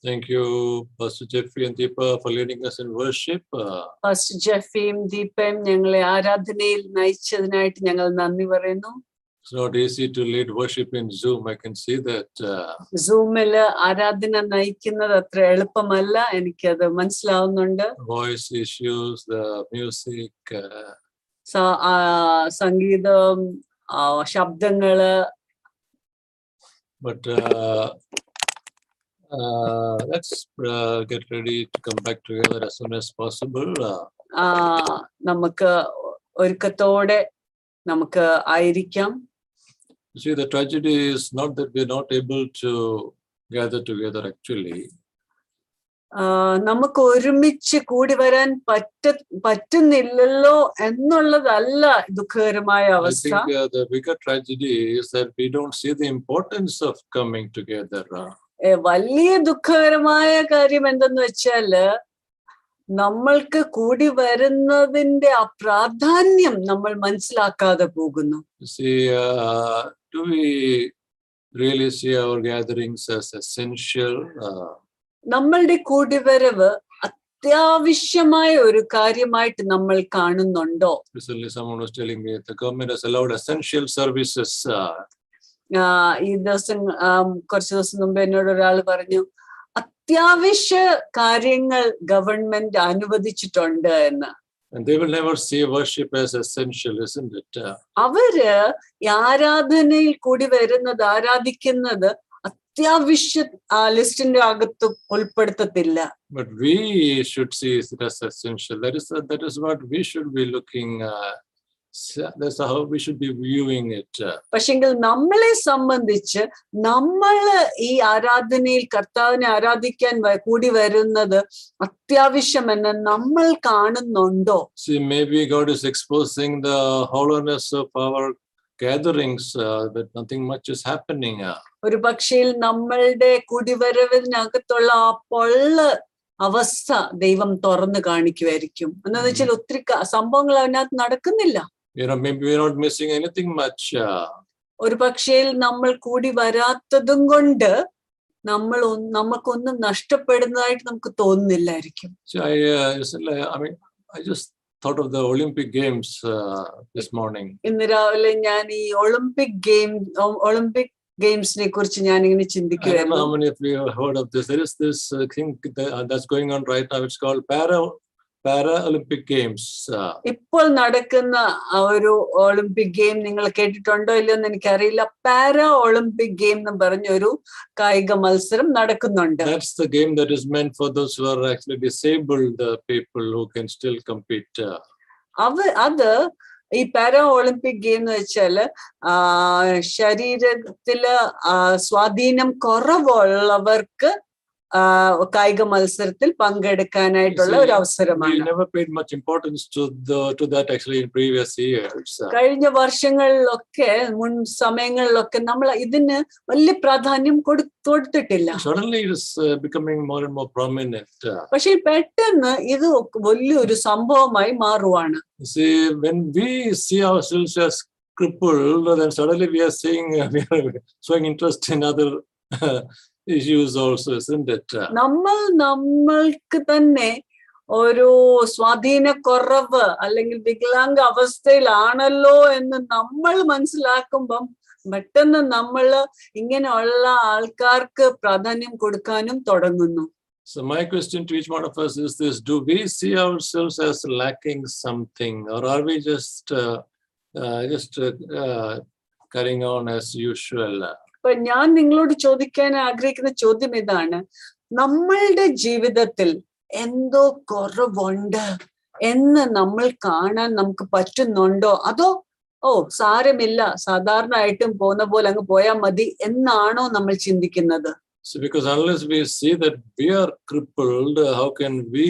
Thank you, Pastor Jeffrey and Deepa, for leading us in worship. Uh, first ജെഫിയും ദീപയും ഞങ്ങളെ ആരാധനയിൽ നയിച്ചതിനായിട്ട് ഞങ്ങൾ നന്ദി പറയുന്നു it's not easy to lead worship in Zoom. I can see that. Uh, സൂമില് ആരാധന നയിക്കുന്നത് അത്ര എളുപ്പമല്ല എനിക്കത് മനസ്സിലാവുന്നുണ്ട് voice issues, the music. Uh, സ- ആ, സംഗീതം ആ, ശബ്ദങ്ങള് but uh, uh, let's uh, get ready to come back together as soon as possible. Uh, ആ, നമുക്ക് ഒരുക്കത്തോടെ നമുക്ക് ആയിരിക്കാം you see, the tragedy is not that we're not able to gather together actually. ആ, നമുക്ക് ഒരുമിച്ച് കൂടി വരാൻ പറ്റ പറ്റുന്നില്ലല്ലോ എന്നുള്ളതല്ല ദുഃഖകരമായ I അവസ്ഥ think uh, the bigger tragedy is that we don't see the importance of coming together. uh. ഏ, വലിയ ദുഃഖകരമായ കാര്യം എന്തെന്ന് വെച്ചാല് നമ്മൾക്ക് കൂടി വരുന്നതിന്റെ ആ പ്രാധാന്യം നമ്മൾ മനസ്സിലാക്കാതെ പോകുന്നു You see, uh, do we really see our gatherings as essential? Uh, നമ്മളുടെ കൂടിവരവ് അത്യാവശ്യമായ ഒരു കാര്യമായിട്ട് നമ്മൾ കാണുന്നുണ്ടോ recently, someone was telling me that the government has allowed essential services. Uh, ആ, ഈ ദിവസം ആം, കുറച്ച് ദിവസം മുമ്പ് എന്നോട് ഒരാൾ പറഞ്ഞു അത്യാവശ്യ കാര്യങ്ങൾ ഗവൺമെന്റ് അനുവദിച്ചിട്ടുണ്ട് എന്ന് and they will never see worship as essential, isn't it? Uh, അവര് ഈ ആരാധനയിൽ കൂടി വരുന്നത് ആരാധിക്കുന്നത് അത്യാവശ്യ ആ ലിസ്റ്റിന്റെ അകത്ത് ഉൾപ്പെടുത്തത്തില്ല but we should see it as essential. That is that is what we should be looking. Uh, s- that's how we should be viewing it. Uh, പക്ഷെങ്കിൽ നമ്മളെ സംബന്ധിച്ച് നമ്മള് ഈ ആരാധനയിൽ കർത്താവിനെ ആരാധിക്കാൻ വ- കൂടി വരുന്നത് അത്യാവശ്യമെന്ന് നമ്മൾ കാണുന്നുണ്ടോ See, maybe God is exposing the hollowness of our gatherings, uh, that nothing much is happening. Uh, ഒരു പക്ഷയിൽ നമ്മളുടെ കുടിവരവിനകത്തുള്ള ആ പൊള്ള അവസ്ഥ ദൈവം തുറന്നു കാണിക്കുമായിരിക്കും എന്താന്ന് വെച്ചാൽ ഒത്തിരി ക- സംഭവങ്ങൾ അതിനകത്ത് നടക്കുന്നില്ല you know, maybe we're not missing anything much. Uh, ഒരു പക്ഷയിൽ നമ്മൾ കൂടി വരാത്തതും കൊണ്ട് നമ്മൾ ഒന്ന് നമുക്കൊന്നും നഷ്ടപ്പെടുന്നതായിട്ട് നമുക്ക് തോന്നുന്നില്ലായിരിക്കും see, I, uh, recently, I mean, I just thought of the Olympic Games uh, this morning. ഇന്ന് രാവിലെ ഞാൻ ഈ ഒളിമ്പിക് ഗെയിം ഒളിമ്പിക് ഗെയിംസിനെ കുറിച്ച് ഞാൻ ഇങ്ങനെ I don't know ചിന്തിക്കുമായിരുന്നു how many of you have heard of this. There is this uh, thing that, uh, that's going on right now. It's called Para Paralympic Games. Uh, ഇപ്പോൾ നടക്കുന്ന ആ ഒരു Olympic game നിങ്ങൾ കേട്ടിട്ടുണ്ടോ ഇല്ലയോ എന്ന് എനിക്കറിയില്ല para Olympic game എന്ന് പറഞ്ഞ ഒരു കായിക മത്സരം നടക്കുന്നുണ്ട് that's the game that is meant for those who are actually disabled uh, people who can still compete. Uh, അവ അത് ഈ പാരാ ഒളിമ്പിക് ഗെയിം എന്ന് വെച്ചാല് ആ ശരീരത്തില് ആ സ്വാധീനം കുറവുള്ളവർക്ക് ആ കായിക മത്സരത്തിൽ പങ്കെടുക്കാനായിട്ടുള്ള ഒരു we അവസരമാണ് never paid much importance to the to that actually in previous years. Uh, കഴിഞ്ഞ വർഷങ്ങളിലൊക്കെ മുൻ സമയങ്ങളിലൊക്കെ നമ്മൾ ഇതിന് വലിയ പ്രാധാന്യം കൊടു കൊടുത്തിട്ടില്ല suddenly it is uh, becoming more and more prominent. Uh, പക്ഷെ പെട്ടെന്ന് ഇത് വലിയൊരു സംഭവമായി മാറുവാണ് you see, when we see ourselves as crippled, then suddenly we are seeing we are showing interest in other uh, issues also, isn't it? Uh, നമ്മൾ നമ്മൾക്ക് തന്നെ ഒരു സ്വാധീനക്കുറവ് അല്ലെങ്കിൽ വികലാംഗ അവസ്ഥയിലാണല്ലോ എന്ന് നമ്മൾ മനസ്സിലാക്കുമ്പം പെട്ടെന്ന് നമ്മൾ ഇങ്ങനെയുള്ള ആൾക്കാർക്ക് പ്രാധാന്യം കൊടുക്കാനും തുടങ്ങുന്നു So my question to each one of us is this: Do we see ourselves as lacking something, or are we just uh, uh, just uh, uh, carrying on as usual? അപ്പൊ ഞാൻ നിങ്ങളോട് ചോദിക്കാൻ ആഗ്രഹിക്കുന്ന ചോദ്യം ഇതാണ് നമ്മളുടെ ജീവിതത്തിൽ എന്തോ കുറവുണ്ട് എന്ന് നമ്മൾ കാണാൻ നമുക്ക് പറ്റുന്നുണ്ടോ അതോ ഓ സാരമില്ല സാധാരണയായിട്ടും പോകുന്ന പോലെ അങ്ങ് പോയാൽ മതി എന്നാണോ നമ്മൾ ചിന്തിക്കുന്നത് So because unless we see that we are crippled, uh, how can we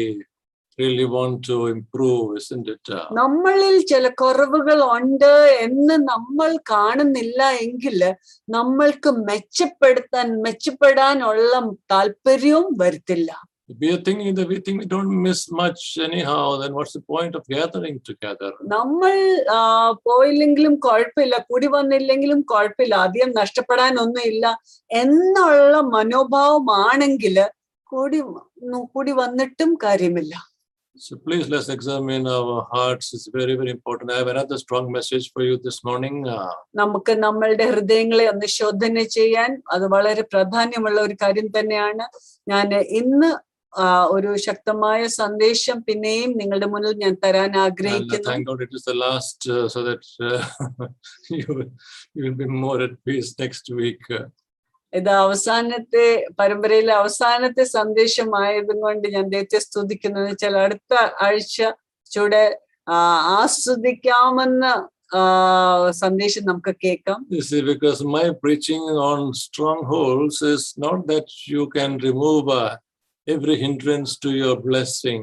really want to improve, isn't it? Uh, നമ്മളിൽ ചില കുറവുകൾ ഉണ്ട് എന്ന് നമ്മൾ കാണുന്നില്ല എങ്കിൽ നമ്മൾക്ക് മെച്ചപ്പെടുത്താൻ മെച്ചപ്പെടാനുള്ള താല്പര്യവും വരുത്തില്ല we are thinking that we think we don't miss much anyhow, then what's the point of gathering together? നമ്മൾ ആ, പോയില്ലെങ്കിലും കുഴപ്പമില്ല കൂടി വന്നില്ലെങ്കിലും കുഴപ്പമില്ല അധികം നഷ്ടപ്പെടാനൊന്നുമില്ല എന്നുള്ള മനോഭാവമാണെങ്കിൽ കൂടി വ- കൂടി വന്നിട്ടും കാര്യമില്ല So please let's examine our hearts. It's very, very important. I have another strong message for you this morning. Uh, നമുക്ക് നമ്മളുടെ ഹൃദയങ്ങളെ ഒന്ന് ശോധന ചെയ്യാൻ അത് വളരെ പ്രാധാന്യമുള്ള ഒരു കാര്യം തന്നെയാണ് ഞാൻ ഇന്ന് ആ, ഒരു ശക്തമായ സന്ദേശം പിന്നെയും നിങ്ങളുടെ മുന്നിൽ ഞാൻ തരാൻ and uh, ആഗ്രഹിക്കുന്നു thank God it is the last, uh, so that uh, you, will, you will be more at peace next week. Uh, ഇത് അവസാനത്തെ പരമ്പരയിലെ അവസാനത്തെ സന്ദേശമായതും കൊണ്ട് ഞാൻ ദൈവത്തെ സ്തുതിക്കുന്നത് വെച്ചാൽ അടുത്ത ആഴ്ച ചൂടെ ആ, ആസ്വദിക്കാമെന്ന ആ, സന്ദേശം നമുക്ക് കേൾക്കാം You see, because my preaching on strongholds is not that you can remove uh, every hindrance to your blessing.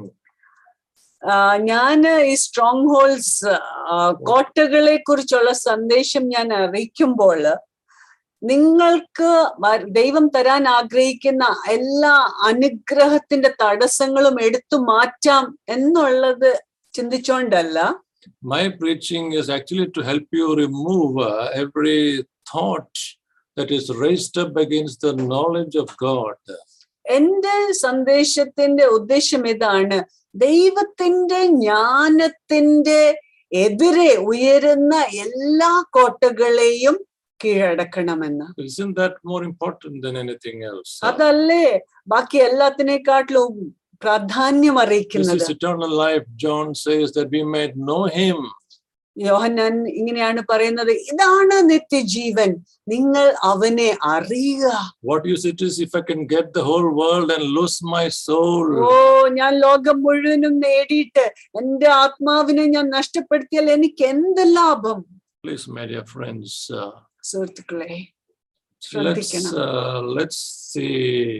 ഞാൻ ഈ സ്ട്രോങ് ഹോൾസ് കോട്ടകളെ കുറിച്ചുള്ള സന്ദേശം ഞാൻ അറിയിക്കുമ്പോൾ നിങ്ങൾക്ക് വ- ദൈവം തരാൻ ആഗ്രഹിക്കുന്ന എല്ലാ അനുഗ്രഹത്തിന്റെ തടസ്സങ്ങളും എടുത്തു മാറ്റാം എന്നുള്ളത് ചിന്തിച്ചോണ്ടല്ല My preaching is actually to help you remove uh, every thought that is raised up against the knowledge of God. എന്റെ സന്ദേശത്തിന്റെ ഉദ്ദേശം ഇതാണ് ദൈവത്തിന്റെ ജ്ഞാനത്തിന്റെ എതിരെ ഉയരുന്ന എല്ലാ കോട്ടകളെയും കീഴടക്കണമെന്ന് Isn't that more important than anything else? അതല്ലേ ബാക്കി എല്ലാത്തിനേക്കാട്ടിലും പ്രാധാന്യം This അറിയിക്കുന്നത് is eternal life. John says that we might know him. യോഹന്നാൻ ഇങ്ങനെയാണ് പറയുന്നത് ഇതാണ് നിത്യജീവൻ നിങ്ങൾ അവനെ അറിയുക What use it is if I can get the whole world and lose my oh soul? ഞാൻ ലോകം മുഴുവനും നേടിയിട്ട് എന്റെ ആത്മാവിനെ ഞാൻ നഷ്ടപ്പെടുത്തിയാൽ എനിക്ക് എന്ത് ലാഭം Please, my dear friends, uh, സുഹൃത്തുക്കളെ let's ശ്രദ്ധിക്കണം uh, let's see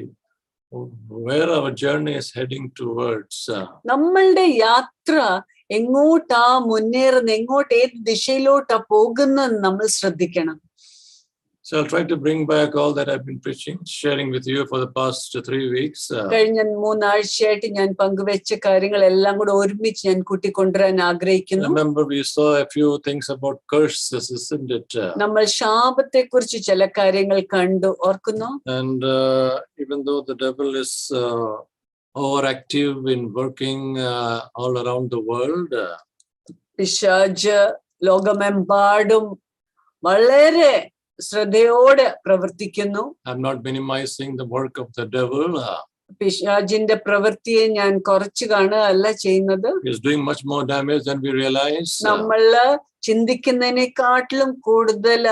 where our journey is heading towards. Uh, നമ്മളുടെ യാത്ര എങ്ങോട്ടാ മുന്നേറുന്ന എങ്ങോട്ട് ഏത് ദിശയിലോട്ടാ പോകുന്നെന്ന് നമ്മൾ ശ്രദ്ധിക്കണം so I'll try to bring back all that I've been preaching, sharing with you for the past three weeks. Uh, കഴിഞ്ഞ മൂന്നാഴ്ചയായിട്ട് ഞാൻ പങ്കുവെച്ച കാര്യങ്ങളെല്ലാം കൂടെ ഒരുമിച്ച് ഞാൻ കൂട്ടിക്കൊണ്ടുവരാൻ ആഗ്രഹിക്കുന്നു remember, we saw a few things about curses, isn't it? Uh, നമ്മൾ ശാപത്തെ കുറിച്ച് ചില കാര്യങ്ങൾ കണ്ടു ഓർക്കുന്നു And uh, even though the devil is uh, overactive in working uh, all around the world, uh, പിശാജ് ലോകമെമ്പാടും വളരെ ശ്രദ്ധയോടെ പ്രവർത്തിക്കുന്നു I'm not minimizing the work of the devil. Uh, പിശാജിന്റെ പ്രവൃത്തിയെ ഞാൻ കുറച്ചു കാണുകയല്ല ചെയ്യുന്നത് he's doing much more damage than we realize. Uh, നമ്മള് ചിന്തിക്കുന്നതിനെക്കാട്ടിലും കൂടുതൽ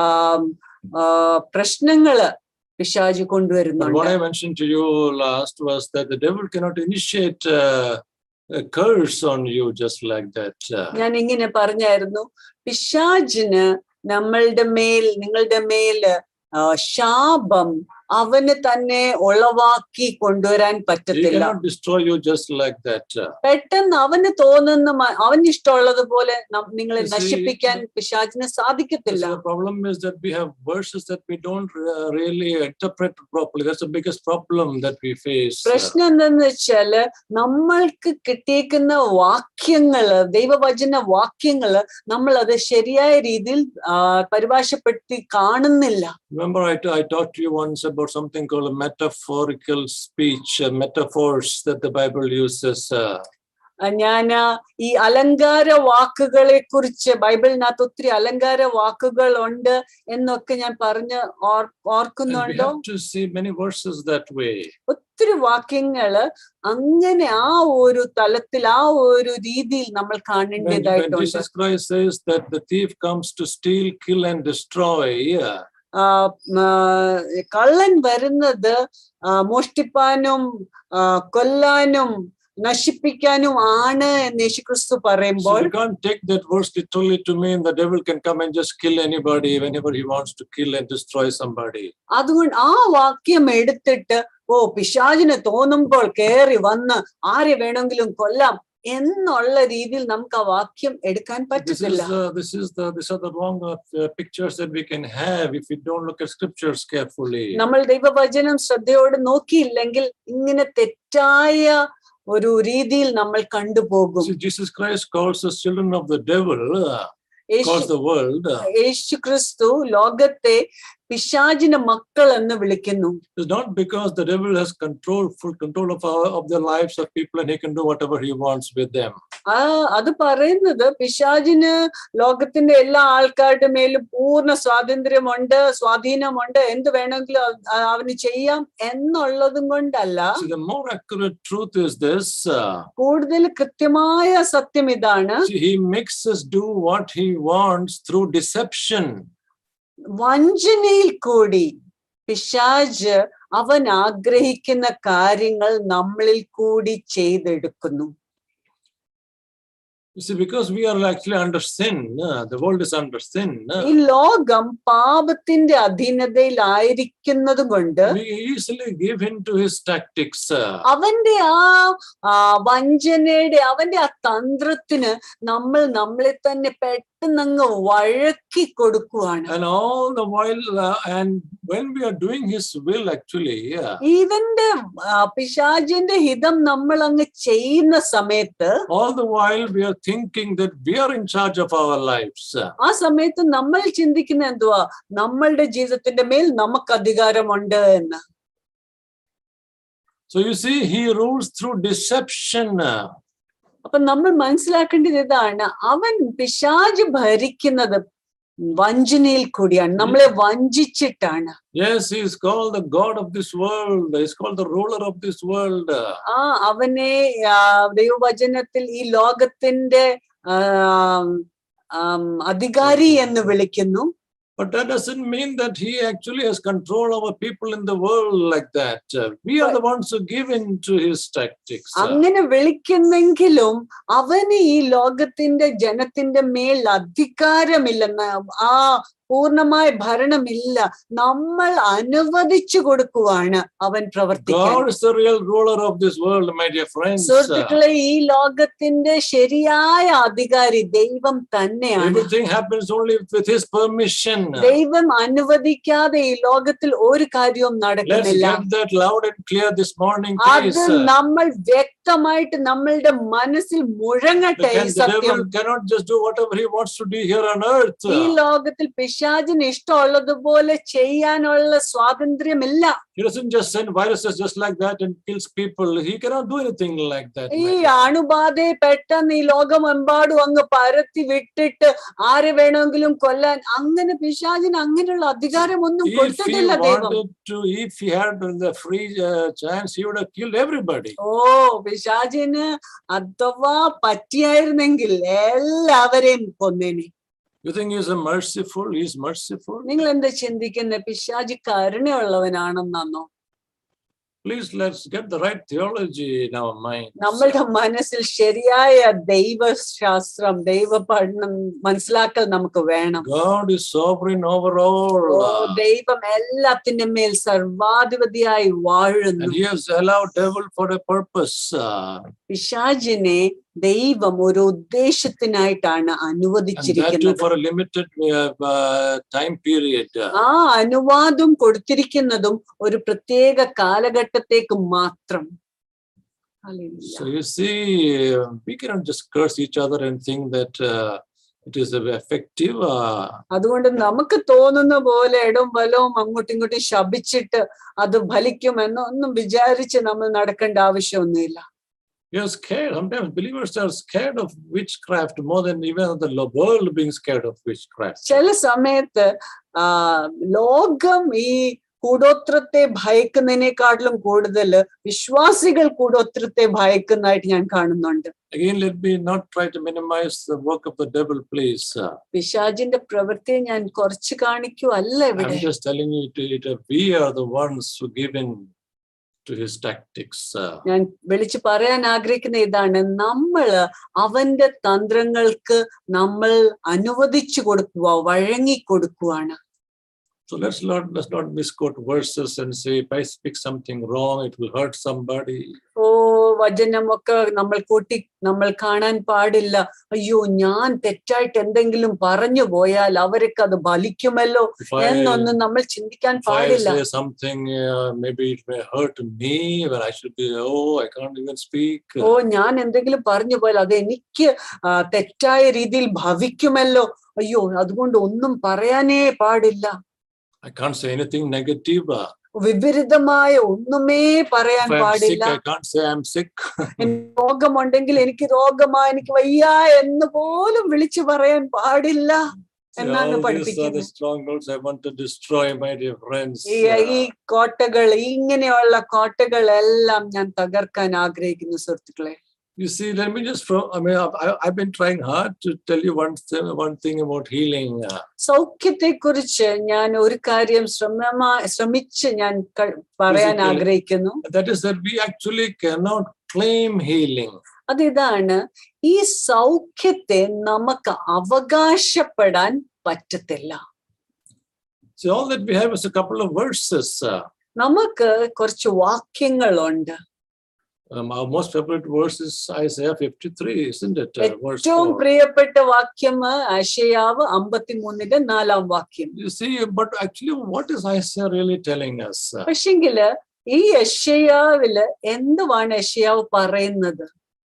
പ്രശ്നങ്ങള് പിശാജ് but what കൊണ്ടുവരുന്നുണ്ട് I mentioned to you last was that the devil cannot initiate uh, a curse on you just like that. Uh, ഞാൻ ഇങ്ങനെ പറഞ്ഞായിരുന്നു പിശാജിന് നമ്മളുടെ മേൽ നിങ്ങളുടെ മേല് ആ, ശാപം അവന് തന്നെ ഉളവാക്കി കൊണ്ടുവരാൻ he പറ്റത്തില്ല cannot destroy you just like that. Uh, പെട്ടെന്ന് അവന് തോന്നുന്ന മ- അവന് ഇഷ്ടമുള്ളത് പോലെ നം- നിങ്ങളെ You see, നശിപ്പിക്കാൻ പിശാചിന് സാധിക്കത്തില്ല So the problem is that we have verses that we don't uh, really interpret properly. That's the biggest problem that we face. Uh, പ്രശ്നം എന്തെന്ന് വെച്ചാല് നമ്മൾക്ക് കിട്ടിയേക്കുന്ന വാക്യങ്ങള് ദൈവവചന വാക്യങ്ങള് നമ്മൾ അത് ശരിയായ രീതിയിൽ ആ, പരിഭാഷപ്പെടുത്തി കാണുന്നില്ല remember, I, I talked to you once about something called a metaphorical speech, uh, metaphors that the Bible uses. Uh, ഞാൻ ഈ അലങ്കാര വാക്കുകളെ കുറിച്ച് ബൈബിളിനകത്ത് ഒത്തിരി അലങ്കാര വാക്കുകൾ ഉണ്ട് എന്നൊക്കെ ഞാൻ പറഞ്ഞ് ഓർ and we ഓർക്കുന്നുണ്ടോ have to see many verses that way. ഒത്തിരി വാക്യങ്ങള് അങ്ങനെ ആ ഒരു തലത്തിൽ ആ ഒരു രീതിയിൽ നമ്മൾ When, when കാണേണ്ടതായിട്ടുണ്ട് Jesus Christ says that the thief comes to steal, kill, and destroy, yeah, ആ, ആ, കള്ളൻ വരുന്നത് ആ, മോഷ്ടിപ്പാനും ആ, കൊല്ലാനും നശിപ്പിക്കാനും ആണ് എന്ന് യേശുക്രിസ്തു so പറയുമ്പോൾ you can't take that verse literally to mean the devil can come and just kill anybody whenever he wants to kill and destroy somebody. അതുകൊണ്ട് ആ വാക്യം എടുത്തിട്ട് ഓ പിശാചിന് തോന്നുമ്പോൾ കയറി വന്ന് ആരെ വേണമെങ്കിലും കൊല്ലാം എന്നുള്ള രീതിയിൽ നമുക്ക് ആ വാക്യം എടുക്കാൻ This is പറ്റത്തില്ല uh, this is the these are the wrong uh, uh, pictures that we can have if we don't look at scriptures carefully. നമ്മൾ ദൈവവചനം ശ്രദ്ധയോടെ നോക്കിയില്ലെങ്കിൽ ഇങ്ങനെ തെറ്റായ ഒരു രീതിയിൽ നമ്മൾ കണ്ടുപോകും See, Jesus Christ calls us children of the devil, uh, Yeshu calls the world. uh, യേശു ക്രിസ്തു ലോകത്തെ പിശാചിന്റെ മക്കൾ എന്ന് വിളിക്കുന്നു It's not because the devil has control, full control of our, of the lives of people and he can do whatever he wants with them. ആ അത് പറയുന്നത് പിശാചിന് ലോകത്തിന്റെ എല്ലാ ആൾക്കാരുടെ മേലും പൂർണ്ണ സ്വാതന്ത്ര്യമുണ്ട് സ്വാധീനമുണ്ട് എന്ത് വേണമെങ്കിലും അവ- അവന് ചെയ്യാം എന്നുള്ളതും കൊണ്ടല്ല See, the more accurate truth is this, uh, കൂടുതൽ കൃത്യമായ സത്യം ഇതാണ് see, he makes us do what he wants through deception. വഞ്ചനയിൽ കൂടി പിശാജ് അവൻ ആഗ്രഹിക്കുന്ന കാര്യങ്ങൾ നമ്മളിൽ കൂടി ചെയ്തെടുക്കുന്നു You see, because we are actually under sin, uh, the world is under sin, uh, ഈ ലോകം പാപത്തിന്റെ അധീനതയിലായിരിക്കുന്നത് കൊണ്ട് we easily give in to his tactics. uh, അവന്റെ ആ ആ, വഞ്ചനയുടെ അവന്റെ ആ തന്ത്രത്തിന് നമ്മൾ നമ്മളെ തന്നെ പെട്ടെന്നങ്ങ് വഴക്കി കൊടുക്കുവാണ് And all the while, uh, and when we are doing his will, actually, uh, ഇവന്റെ ആ, പിശാചിന്റെ ഹിതം നമ്മൾ അങ്ങ് ചെയ്യുന്ന സമയത്ത് all the while we are thinking that we are in charge of our lives. uh, ആ സമയത്ത് നമ്മൾ ചിന്തിക്കുന്ന എന്തുവാ നമ്മളുടെ ജീവിതത്തിന്റെ മേൽ നമുക്ക് അധികാരമുണ്ട് എന്ന് So you see, he rules through deception. uh, അപ്പൊ നമ്മൾ മനസ്സിലാക്കേണ്ടത് ഇതാണ് അവൻ പിശാജ് ഭരിക്കുന്നത് വഞ്ചനയിൽ കൂടിയാണ് നമ്മളെ വഞ്ചിച്ചിട്ടാണ് Yes, he is called the God of this world. He is called the ruler of this world. uh, ആ അവനെ ആ, ദൈവവചനത്തിൽ ഈ ലോകത്തിന്റെ ആം, ആം, അധികാരി എന്ന് വിളിക്കുന്നു But that doesn't mean that he actually has control over people in the world like that. Uh, We are the ones who give in to his tactics. uh. അങ്ങനെ വിളിക്കുന്നെങ്കിലും അവന് ഈ ലോകത്തിന്റെ ജനത്തിന്റെ മേൽ അധികാരമില്ലെന്ന് ആ പൂർണ്ണമായ ഭരണമില്ല നമ്മൾ അനുവദിച്ചു കൊടുക്കുവാണ് അവൻ പ്രവർത്തിക്കാൻ God is the real ruler of this world, my dear friends. Uh, സുഹൃത്തുക്കളെ ഈ ലോകത്തിന്റെ ശരിയായ അധികാരി ദൈവം തന്നെയാണ് Everything happens only with his permission. ദൈവം അനുവദിക്കാതെ ഈ ലോകത്തിൽ ഒരു കാര്യവും Let's നടക്കുന്നില്ല get that loud and clear this morning, അത് please. നമ്മൾ വ്യക്തമായിട്ട് നമ്മളുടെ മനസ്സിൽ മുഴങ്ങട്ടെ ഈ Because the സത്യം devil cannot just do whatever he wants to do here on earth. ഈ ലോകത്തിൽ പിശാചിന് ഇഷ്ടമുള്ളതുപോലെ ചെയ്യാനുള്ള സ്വാതന്ത്ര്യമില്ല He doesn't just send viruses just like that and kills people. He cannot do anything like that. ഈ my dear. അണുബാധയെ പെട്ടെന്ന് ഈ ലോകമെമ്പാടും അങ്ങ് പരത്തി വിട്ടിട്ട് ആരെ വേണമെങ്കിലും കൊല്ലാൻ അങ്ങനെ പിശാചിന് അങ്ങനെയുള്ള അധികാരമൊന്നും If he കൊടുത്തിട്ടില്ല ദൈവം wanted to, if he had the free uh, chance, he would have killed everybody. ഓ പിശാചിന് അഥവാ പറ്റിയായിരുന്നെങ്കിൽ എല്ലാവരെയും കൊന്നേനെ You think he's a merciful? He's merciful. നിങ്ങൾ എന്താ ചിന്തിക്കുന്ന പിശാചി കരുണയുള്ളവനാണെന്നാണോ Please let's get the right theology in our mind. നമ്മളുടെ മനസ്സിൽ ശരിയായ ദൈവശാസ്ത്രം ദൈവ പഠനം മനസ്സിലാക്കൽ നമുക്ക് വേണം God is sovereign over all. ഓ ദൈവം എല്ലാത്തിന്റെ മേൽ സർവാധിപതിയായി വാഴുന്നു And he has allowed devil for a purpose. Uh, പിശാചിനെ ദൈവം ഒരു ഉദ്ദേശത്തിനായിട്ടാണ് and that too അനുവദിച്ചിരിക്കുന്നത് for a limited uh, uh, time period. ആ അനുവാദം കൊടുത്തിരിക്കുന്നതും ഒരു പ്രത്യേക കാലഘട്ടത്തേക്ക് മാത്രം hallelujah. So you see, uh, we cannot just curse each other and think that uh, it is effective. Uh, അതുകൊണ്ട് നമുക്ക് തോന്നുന്ന പോലെ ഇടം വലവും അങ്ങോട്ടും ഇങ്ങോട്ടും ശപിച്ചിട്ട് അത് ഫലിക്കുമെന്നൊന്നും വിചാരിച്ച് നമ്മൾ നടക്കേണ്ട ആവശ്യമൊന്നുമില്ല we are scared. Sometimes believers are scared of witchcraft more than even the lo- world being scared of witchcraft. ചില സമയത്ത് ആ ലോകം ഈ കൂടോത്രത്തെ ഭയക്കുന്നതിനേക്കാട്ടിലും കൂടുതൽ വിശ്വാസികൾ കൂടോത്രത്തെ ഭയക്കുന്നതായിട്ട് ഞാൻ കാണുന്നുണ്ട് Again, let me not try to minimize the work of the devil, please. Uh, പിശാചിന്റെ പ്രവൃത്തിയെ ഞാൻ കുറച്ച് കാണിക്കുവല്ല ഇവിടെ I'm just telling you, to, it, uh, we are the ones who give in to his tactics. Uh, ഞാൻ വിളിച്ചു പറയാൻ ആഗ്രഹിക്കുന്ന ഇതാണ് നമ്മള് അവന്റെ തന്ത്രങ്ങൾക്ക് നമ്മൾ അനുവദിച്ചു കൊടുക്കുക വഴങ്ങി കൊടുക്കുവാണ് so let's not let's not misquote verses and say if I speak something wrong, it will hurt somebody. ഓ വചനമൊക്കെ നമ്മൾ കൂട്ടി നമ്മൾ കാണാൻ പാടില്ല അയ്യോ ഞാൻ തെറ്റായിട്ട് എന്തെങ്കിലും പറഞ്ഞു പോയാൽ അവർക്ക് അത് ഫലിക്കുമല്ലോ If I, എന്നൊന്നും നമ്മൾ ചിന്തിക്കാൻ if I പാടില്ല say something, uh, maybe it may hurt me when I should be, oh, I can't even speak. ഓ ഞാൻ എന്തെങ്കിലും പറഞ്ഞു പോയാൽ അത് എനിക്ക് ആ, തെറ്റായ രീതിയിൽ ഭവിക്കുമല്ലോ അയ്യോ അതുകൊണ്ട് ഒന്നും പറയാനേ പാടില്ല I can't say anything negative. uh, വിപരീതമായ ഒന്നുമേ പറയാൻ If I'm sick, പാടില്ല I can't say I'm sick. എനിക്ക് രോഗമുണ്ടെങ്കിൽ എനിക്ക് രോഗമാ എനിക്ക് വയ്യ എന്ന് പോലും വിളിച്ചു പറയാൻ പാടില്ല See, എന്നാണ് all these are the പഠിപ്പിക്കുന്നത് strongholds I want to destroy, my dear friends. ഈ ഈ കോട്ടകൾ ഇങ്ങനെയുള്ള കോട്ടകളെല്ലാം ഞാൻ തകർക്കാൻ ആഗ്രഹിക്കുന്നു സുഹൃത്തുക്കളെ You see, let me just, throw- I mean, I've, I- I've been trying hard to tell you one, thing- one thing about healing. uh, സൗഖ്യത്തെ കുറിച്ച് ഞാൻ ഒരു കാര്യം ശ്രമമാ ശ്രമിച്ച് ഞാൻ ക- പറയാൻ Physically. ആഗ്രഹിക്കുന്നു That is that we actually cannot claim healing. അതിതാണ് ഈ സൗഖ്യത്തെ നമുക്ക് അവകാശപ്പെടാൻ പറ്റത്തില്ല See, all that we have is a couple of verses. uh, നമുക്ക് കുറച്ച് വാക്യങ്ങളുണ്ട് Um, our most favorite verse is Isaiah 53, isn't it? Uh, verse ഏറ്റവും 4. പ്രിയപ്പെട്ട വാക്യം അശയാവ് അമ്പത്തിമൂന്നിന്റെ നാലാം വാക്യം You see, but actually, what is Isaiah really telling us? Uh, പക്ഷെങ്കില് ഈ യശയാവില് എന്തുവാണ് യശയാവ് പറയുന്നത്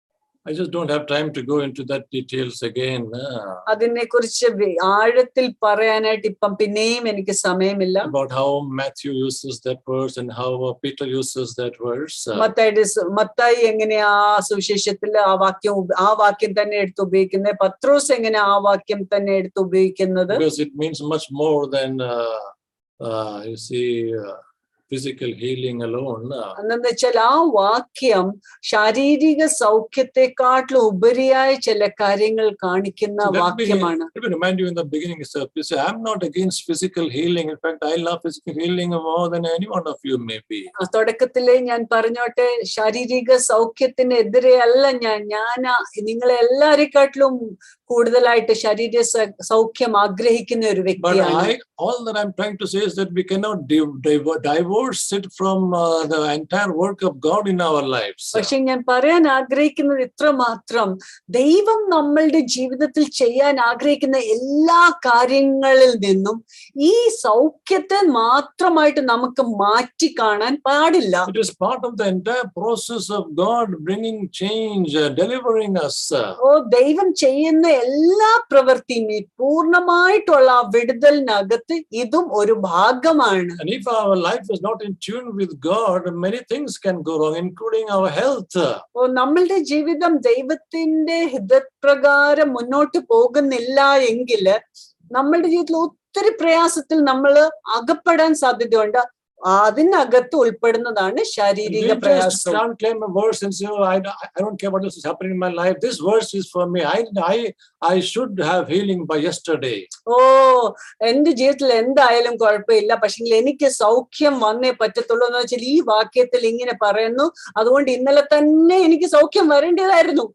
I just don't have time to go into that details again. uh, അതിനെ കുറിച്ച് ആഴത്തിൽ പറയാനായിട്ട് ഇപ്പം പിന്നെയും എനിക്ക് സമയമില്ല about how Matthew uses that verse and how uh, Peter uses that verse. Uh, മത്തായിട്ട് സു- മത്തായി എങ്ങനെയാ ആ സുവിശേഷത്തിൽ ആ വാക്യം ഉപ- ആ വാക്യം തന്നെ എടുത്ത് ഉപയോഗിക്കുന്നത് പത്രോസ് എങ്ങനെ ആ വാക്യം തന്നെ എടുത്ത് ഉപയോഗിക്കുന്നത് because it means much more than, uh, uh, you see, uh, physical healing alone. Uh, എന്നു വെച്ചാൽ ആ വാക്യം ശാരീരിക സൗഖ്യത്തെക്കാട്ടിലും ഉപരിയായ ചില കാര്യങ്ങൾ കാണിക്കുന്ന So let me- വാക്യമാണ് Let me remind you in the beginning, sir, you say, I'm not against physical healing. In fact, I love physical healing more than any one of you may be. ആ തുടക്കത്തിലേ ഞാൻ പറഞ്ഞോട്ടെ ശാരീരിക സൗഖ്യത്തിനെതിരെ അല്ല ഞാൻ ഞാൻ ആ- നിങ്ങളെ എല്ലാരെക്കാട്ടിലും കൂടുതലായിട്ട് ശാരീരിക സ- സൗഖ്യം ആഗ്രഹിക്കുന്ന ഒരു But വ്യക്തിയാണ് I, all that I'm trying to say is that we cannot div- div- divorce it from uh, the entire work of God in our lives. പക്ഷെ ഞാൻ പറയാൻ ആഗ്രഹിക്കുന്നത് ഇത്ര മാത്രം ദൈവം നമ്മളുടെ ജീവിതത്തിൽ ചെയ്യാൻ ആഗ്രഹിക്കുന്ന എല്ലാ കാര്യങ്ങളിൽ നിന്നും ഈ സൗഖ്യത്തെ മാത്രമായിട്ട് നമുക്ക് മാറ്റി കാണാൻ പാടില്ല It is part of the entire process of God bringing change, uh, delivering us. uh. ഓ ദൈവം ചെയ്യുന്ന എല്ലാ പ്രവൃത്തിയും ഈ പൂർണ്ണമായിട്ടുള്ള ആ വിടുതലിനകത്ത് ഇതും ഒരു ഭാഗമാണ് And if our life is not in tune with God, many things can go wrong, including our health. ഓ നമ്മളുടെ ജീവിതം ദൈവത്തിന്റെ ഹിതപ്രകാരം മുന്നോട്ട് പോകുന്നില്ല എങ്കില് നമ്മളുടെ ജീവിതത്തിൽ ഒത്തിരി പ്രയാസത്തിൽ നമ്മൾ അകപ്പെടാൻ സാധ്യതയുണ്ട് അതിനകത്ത് ഉൾപ്പെടുന്നതാണ് And ശാരീരിക we just പ്രയാസം can't claim a verse and say, oh, I, I don't care what else is happening in my life. This verse is for me. I, I, I should have healing by yesterday. ഓ എന്റെ ജീവിതത്തിൽ എന്തായാലും കുഴപ്പമില്ല പക്ഷെ എനിക്ക് സൗഖ്യം വന്നേ പറ്റത്തുള്ളൂ എന്ന് വെച്ചാൽ ഈ വാക്യത്തിൽ ഇങ്ങനെ പറയുന്നു അതുകൊണ്ട് ഇന്നലെ തന്നെ എനിക്ക് സൗഖ്യം വരേണ്ടതായിരുന്നു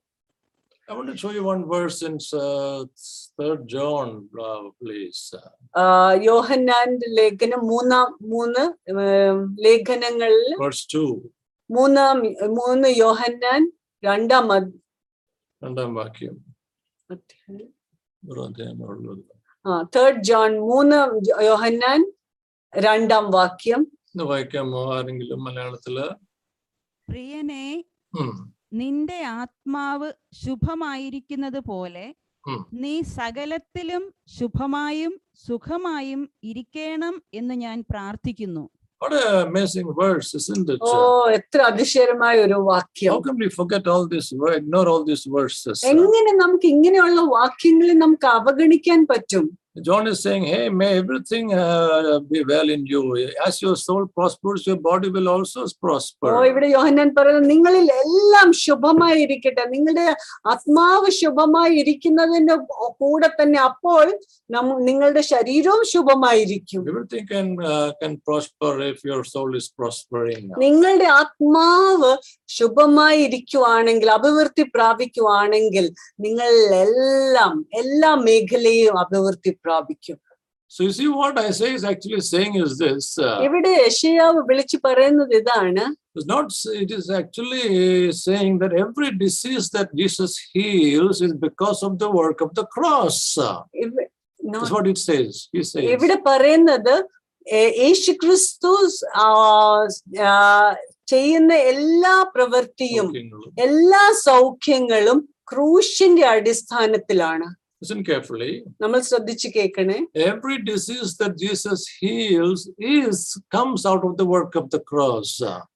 I want to show you one verse in uh, Third John, uh, please. ആ, യോഹന്നാന്റെ ലേഖനം മൂന്നാം മൂന്ന് ഉം, ലേഖനങ്ങളിൽ Verse 2. മൂന്നാം മൂന്ന് യോഹന്നാൻ രണ്ടാം അദ്- രണ്ടാം വാക്യം അധ്യായം. ഒരു അധ്യായമുള്ളത്. ആ തേർഡ് ജോൺ മൂന്ന് യോഹന്നാൻ രണ്ടാം വാക്യം ഇത് വായിക്കാമോ ആരെങ്കിലും മലയാളത്തില് പ്രിയനെ ഉം. നിന്റെ ആത്മാവ് ശുഭമായിരിക്കുന്നത് പോലെ ഉം. നീ സകലത്തിലും ശുഭമായും സുഖമായും ഇരിക്കണം എന്ന് ഞാൻ പ്രാർത്ഥിക്കുന്നു What an amazing verse, isn't it? ഓ എത്ര അതിശയമായ ഒരു വാക്യം How can we forget all this, wo- ignore all these verses? എങ്ങനെ നമുക്ക് ഇങ്ങനെയുള്ള വാക്യങ്ങളെ നമുക്ക് അവഗണിക്കാൻ പറ്റും John is saying, hey, may everything uh, be well in you. As your soul prospers, your body will also oh prosper. ഇവിടെ യോഹന്നാൻ പറയുന്നത് നിങ്ങളിൽ എല്ലാം ശുഭമായി ഇരിക്കട്ടെ നിങ്ങളുടെ ആത്മാവ് ശുഭമായി ഇരിക്കുന്നതിന്റെ കൂടെ തന്നെ അപ്പോൾ നമ്മ നിങ്ങളുടെ ശരീരവും ശുഭമായിരിക്കും Everything can uh, can prosper if your soul is prospering. നിങ്ങളുടെ ആത്മാവ് ശുഭമായി ഇരിക്കുവാണെങ്കിൽ അഭിവൃദ്ധി പ്രാപിക്കുവാണെങ്കിൽ നിങ്ങൾ എല്ലാം എല്ലാ മേഖലയും അഭിവൃദ്ധി പ്രാപിക്കും So you see what Isaiah is actually saying is this. uh, ഇവിടെ യശയാവ് വിളിച്ചു പറയുന്നത് ഇതാണ് It's not, s- it is actually saying that every disease that Jesus heals is because of the work of the cross. ഇവ- no, That's what it says. He says. ഇവിടെ പറയുന്നത് ഏ- യേശു ക്രിസ്തു ആ, ആ, ചെയ്യുന്ന എല്ലാ പ്രവൃത്തിയും Looking- എല്ലാ സൗഖ്യങ്ങളും ക്രൂശിന്റെ അടിസ്ഥാനത്തിലാണ് Listen carefully. നമ്മൾ ശ്രദ്ധിച്ചു കേൾക്കണേ Every disease that Jesus heals is comes out of the work of the cross.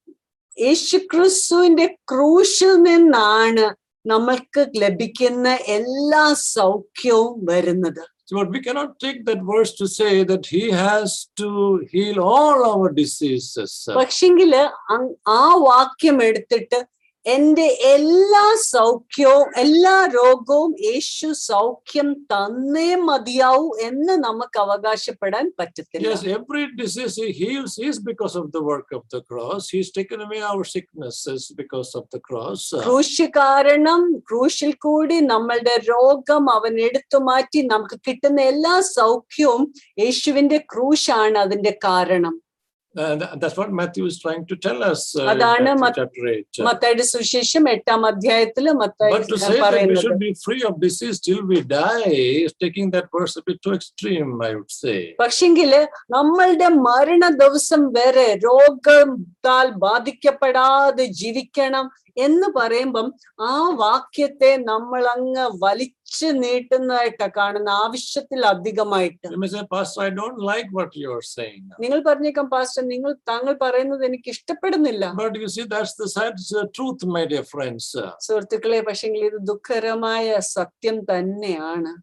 യേശു ക്രിസ്തുവിന്റെ ക്രൂശിൽ നിന്നാണ് നമ്മൾക്ക് ലഭിക്കുന്ന എല്ലാ സൗഖ്യവും വരുന്നത് So, but we cannot take that verse to say that he has to heal all our diseases. പക്ഷെങ്കില് അങ്- ആ വാക്യം എടുത്തിട്ട് എന്റെ എല്ലാ സൗഖ്യവും എല്ലാ രോഗവും യേശു സൗഖ്യം തന്നേ മതിയാവൂ എന്ന് നമുക്ക് അവകാശപ്പെടാൻ പറ്റത്തില്ല Yes, every disease he heals is because of the work of the cross. He's taken away our sicknesses because of the cross. ക്രൂശ് കാരണം ക്രൂശിൽ കൂടി നമ്മളുടെ രോഗം അവൻ എടുത്തു മാറ്റി നമുക്ക് കിട്ടുന്ന എല്ലാ സൗഖ്യവും യേശുവിന്റെ ക്രൂശാണ് അതിന്റെ കാരണം And that's what Matthew is trying to tell us. uh, in അതാണ് Matthew മத்- chapter 8. മത്തായുടെ സുവിശേഷം എട്ടാം അധ്യായത്തില് Mathai But to say that we പറയുന്നത് should be free of disease till we die is taking that verse a bit too extreme, I would say. പക്ഷെങ്കില് നമ്മളുടെ മരണ ദിവസം വരെ രോഗത്താൽ ബാധിക്കപ്പെടാതെ ജീവിക്കണം എന്ന് പറയുമ്പം ആ വാക്യത്തെ നമ്മൾ അങ്ങ് വലിച്ചു നീട്ടുന്നതായിട്ടാ കാണുന്ന ആവശ്യത്തിൽ അധികമായിട്ട് You may say, Pastor, I don't like what you're saying. നിങ്ങൾ പറഞ്ഞേക്കാം പാസ്റ്റർ നിങ്ങൾ താങ്കൾ പറയുന്നത് എനിക്ക് ഇഷ്ടപ്പെടുന്നില്ല But you see, that's the sad uh, truth, my dear friends. സുഹൃത്തുക്കളെ പക്ഷെങ്കിൽ ഇത് ദുഃഖകരമായ സത്യം തന്നെയാണ്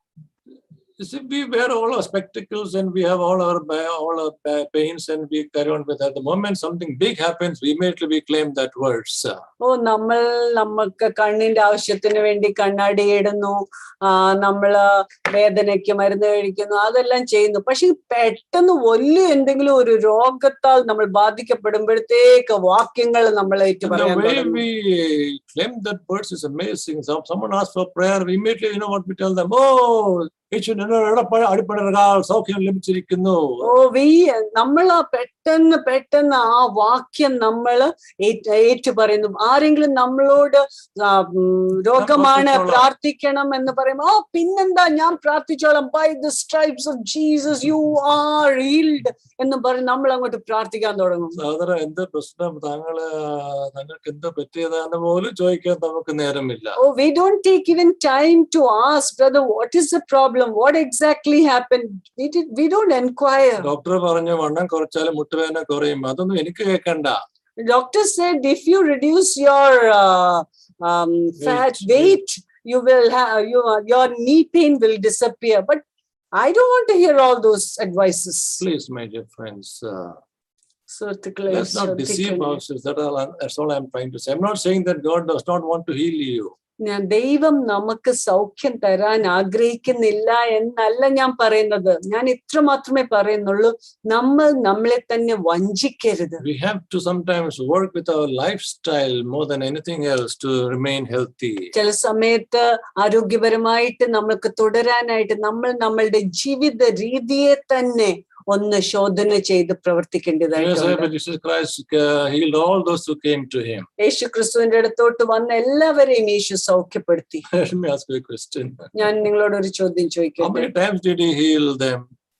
You see, we wear all our spectacles and we have all our ba- all our pa- pains and we carry on with that. The moment something big happens, we immediately we claim that words. ഓ നമ്മൾ നമുക്ക് കണ്ണിന്റെ ആവശ്യത്തിന് വേണ്ടി കണ്ണാടി ഇടുന്നു ആ നമ്മള് വേദനയ്ക്ക് മരുന്ന് കഴിക്കുന്നു അതെല്ലാം ചെയ്യുന്നു പക്ഷെ പെട്ടെന്ന് വലിയ എന്തെങ്കിലും ഒരു രോഗത്താൽ നമ്മൾ ബാധിക്കപ്പെടുമ്പോഴത്തേക്ക് വാക്യങ്ങൾ നമ്മൾ ഏറ്റു And the പറയാൻ way തുടങ്ങും we claim that words is amazing. Some, someone asks for prayer, we immediately, you know what we tell them? Oh, യേശുവിന് അടിപ്പടകാൽ സൗഖ്യം ലഭിച്ചിരിക്കുന്നു ഓ വീ നമ്മൾ ആ പെട്ടെന്ന് പെട്ടെന്ന് ആ വാക്യം നമ്മൾ ഏറ്റു പറയുന്നു ആരെങ്കിലും നമ്മളോട് ആ, ഉം, രോഗമാണ് പ്രാർത്ഥിച്ചോളാം. പ്രാർത്ഥിക്കണം എന്ന് പറയുമ്പോൾ ഓ പിന്നെന്താ ഞാൻ പ്രാർത്ഥിച്ചോളാം by the stripes of Jesus you are healed എന്ന് പറഞ്ഞ് നമ്മൾ അങ്ങോട്ട് പ്രാർത്ഥിക്കാൻ തുടങ്ങും സഹോദര എന്ത് പ്രശ്നം താങ്കള് താങ്കൾക്ക് എന്ത് പറ്റിയതാന്ന് പോലും ചോദിക്കാൻ നമുക്ക് നേരമില്ല Oh, we don't take even time to ask, brother, what is the problem? What exactly happened? We did, we don't inquire. Doctor പറഞ്ഞു വണ്ണം കുറച്ചാൽ മുട്ടുവേദന കുറയും അതൊന്നും എനിക്ക് കേൾക്കണ്ട The doctor said if you reduce your uh, um, fat Weight, weight, you will have your your knee pain will disappear. But I don't want to hear all those advices. Please, my dear friends, uh, സുഹൃത്തുക്കളെ, let's not deceive ശ്രദ്ധിക്കണേ. ourselves. That all, I'm- that's all I'm trying to say. I'm not saying that God does not want to heal you. ഞാൻ ദൈവം നമുക്ക് സൗഖ്യം തരാൻ ആഗ്രഹിക്കുന്നില്ല എന്നല്ല ഞാൻ പറയുന്നത് ഞാൻ ഇത്ര മാത്രമേ പറയുന്നുള്ളൂ നമ്മൾ നമ്മളെ തന്നെ വഞ്ചിക്കരുത് We have to sometimes work with our lifestyle more than anything else to remain healthy. ചില സമയത്ത് ആരോഗ്യപരമായിട്ട് നമ്മൾക്ക് തുടരാനായിട്ട് നമ്മൾ നമ്മളുടെ ജീവിത രീതിയെ തന്നെ ഒന്ന് ശോധന ചെയ്ത് Yes, പ്രവർത്തിക്കേണ്ടതായിട്ടുണ്ട് but Jesus Christ uh, healed all those who came to him. യേശു ക്രിസ്തുവിന്റെ അടുത്തോട്ട് വന്ന എല്ലാവരെയും യേശു സൗഖ്യപ്പെടുത്തി Let me ask you a question. ഞാൻ നിങ്ങളോട് ഒരു ചോദ്യം How ചോദിക്കട്ടെ many times did he heal them?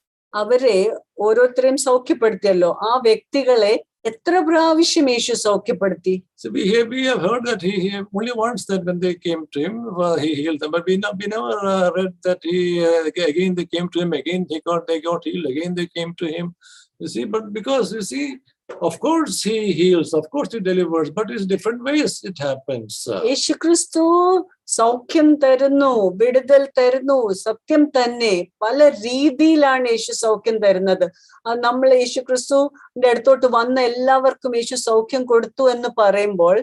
അവരെ ഓരോരുത്തരെയും സൗഖ്യപ്പെടുത്തിയല്ലോ ആ വ്യക്തികളെ എത്ര പ്രാവശ്യം യേശു സൗഖ്യപ്പെടുത്തി So we have, we have heard that he, he only once that when they came to him, uh, he healed them. But we, no, we never uh, read that he uh, again they came to him, again they got they got healed, again they came to him. You see, but because you see, of course he heals, of course he delivers, but it's different ways it happens. Uh, യേശു ക്രിസ്തു സൗഖ്യം തരുന്നു വിടുതൽ തരുന്നു സത്യം തന്നെ പല രീതിയിലാണ് യേശു സൗഖ്യം തരുന്നത് അത് നമ്മൾ യേശു ക്രിസ്തുവിന്റെ അടുത്തോട്ട് വന്ന എല്ലാവർക്കും യേശു സൗഖ്യം കൊടുത്തു എന്ന് പറയുമ്പോൾ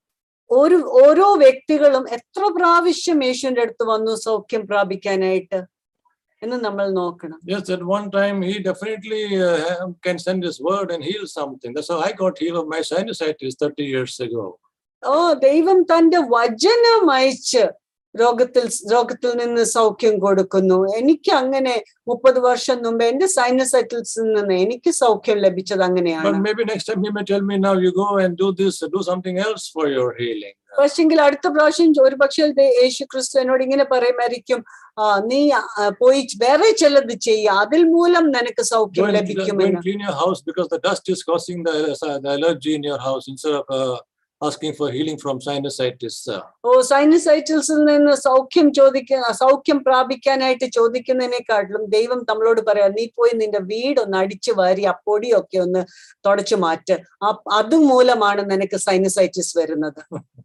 ഒരു ഓരോ വ്യക്തികളും എത്ര പ്രാവശ്യം യേശുവിന്റെ അടുത്ത് വന്നു സൗഖ്യം പ്രാപിക്കാനായിട്ട് എന്ന് നമ്മൾ നോക്കണം Yes, at one time he definitely uh, can send his word and heal something. That's how I got healed of my sinusitis 30 years ago. ഓ ദൈവം തന്റെ വചനം അയച്ച് രോഗത്തിൽ രോഗത്തിൽ നിന്ന് സൗഖ്യം കൊടുക്കുന്നു എനിക്ക് അങ്ങനെ മുപ്പത് വർഷം മുമ്പ് എന്റെ സൈനസൈറ്റിൽസിൽ നിന്ന് എനിക്ക് സൗഖ്യം ലഭിച്ചത് അങ്ങനെയാണ് But maybe next time he may tell me, now you go and do this, do something else for your healing. പക്ഷെങ്കിൽ അടുത്ത പ്രാവശ്യം ഒരു പക്ഷേ യേശു ക്രിസ്തു എന്നോട് ഇങ്ങനെ പറയുമായിരിക്കും ആ നീ ആ, പോയി വേറെ ചിലത് ചെയ്യുക അതിൽ മൂലം നിനക്ക് Go സൗഖ്യം and, go ലഭിക്കുമെന്ന് and clean your house because the dust is causing the, the allergy in your house instead of uh, asking for healing from sinusitis. uh. ഓ സൈനസൈറ്റിൽസിൽ നിന്ന് സൗഖ്യം ചോദിക്ക സൗഖ്യം പ്രാപിക്കാനായിട്ട് ചോദിക്കുന്നതിനെക്കാട്ടിലും ദൈവം നമ്മളോട് പറയാം നീ പോയി നിന്റെ വീടൊന്ന് അടിച്ചു വാരി ആ പൊടിയൊക്കെ ഒന്ന് തുടച്ചു മാറ്റ് ആ- അതുമൂലമാണ് നിനക്ക് സൈനസൈറ്റിസ് വരുന്നത്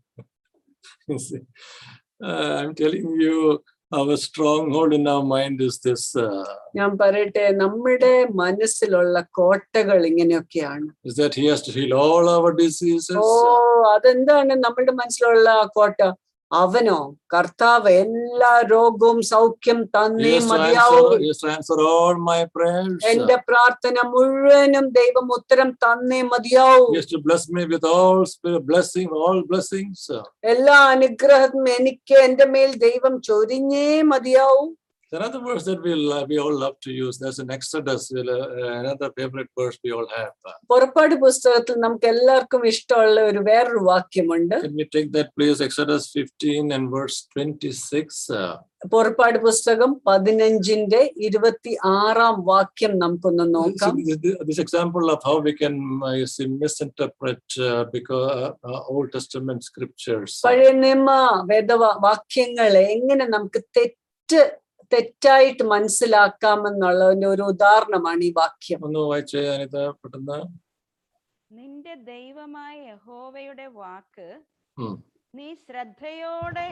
You see. Uh, I'm telling you, our stronghold in our mind is this. Uh, ഞാൻ പറയട്ടെ നമ്മുടെ മനസ്സിലുള്ള കോട്ടകൾ ഇങ്ങനെയൊക്കെയാണ് is that he has to heal all our diseases. ഓ അതെന്താണ് നമ്മുടെ മനസ്സിലുള്ള ആ കോട്ട അവനോ കർത്താവ് എല്ലാ രോഗവും സൗഖ്യം He തന്നേ has to മതിയാവൂ answer, he has to answer all my prayers. എന്റെ പ്രാർത്ഥന മുഴുവനും ദൈവം ഉത്തരം തന്നേ മതിയാവൂ He has to bless me with all spirit blessing, all blessings. എല്ലാ അനുഗ്രഹവും എനിക്ക് എന്റെ മേൽ ദൈവം ചൊരിഞ്ഞേ മതിയാവൂ There are other words that we lo- we all love to use. There's an Exodus, we'll, uh, another favorite verse we all have. പുറപ്പാട് പുസ്തകത്തിൽ നമുക്ക് എല്ലാവർക്കും ഇഷ്ടമുള്ള ഒരു വേറൊരു വാക്യമുണ്ട് Can we take that, please? Exodus 15 and verse 26. uh, പുറപ്പാട് പുസ്തകം പതിനഞ്ചിന്റെ ഇരുപത്തി ആറാം വാക്യം നമുക്കൊന്ന് See, നോക്കാം this- this- This example of how we can uh, you see, misinterpret uh, because uh, uh, Old Testament scriptures. പഴയ നിയമ വേദ വാക്യങ്ങളെ എങ്ങനെ നമുക്ക് തെറ്റ് തെറ്റായിട്ട് മനസ്സിലാക്കാമെന്നുള്ളതിന്റെ ഒരു ഉദാഹരണമാണ് ഈ വാക്യം ഒന്ന് വായിച്ചേ അനിത പെട്ടെന്ന് നിന്റെ ദൈവമായ യഹോവയുടെ വാക്ക് ഉം. നീ ശ്രദ്ധയോടെ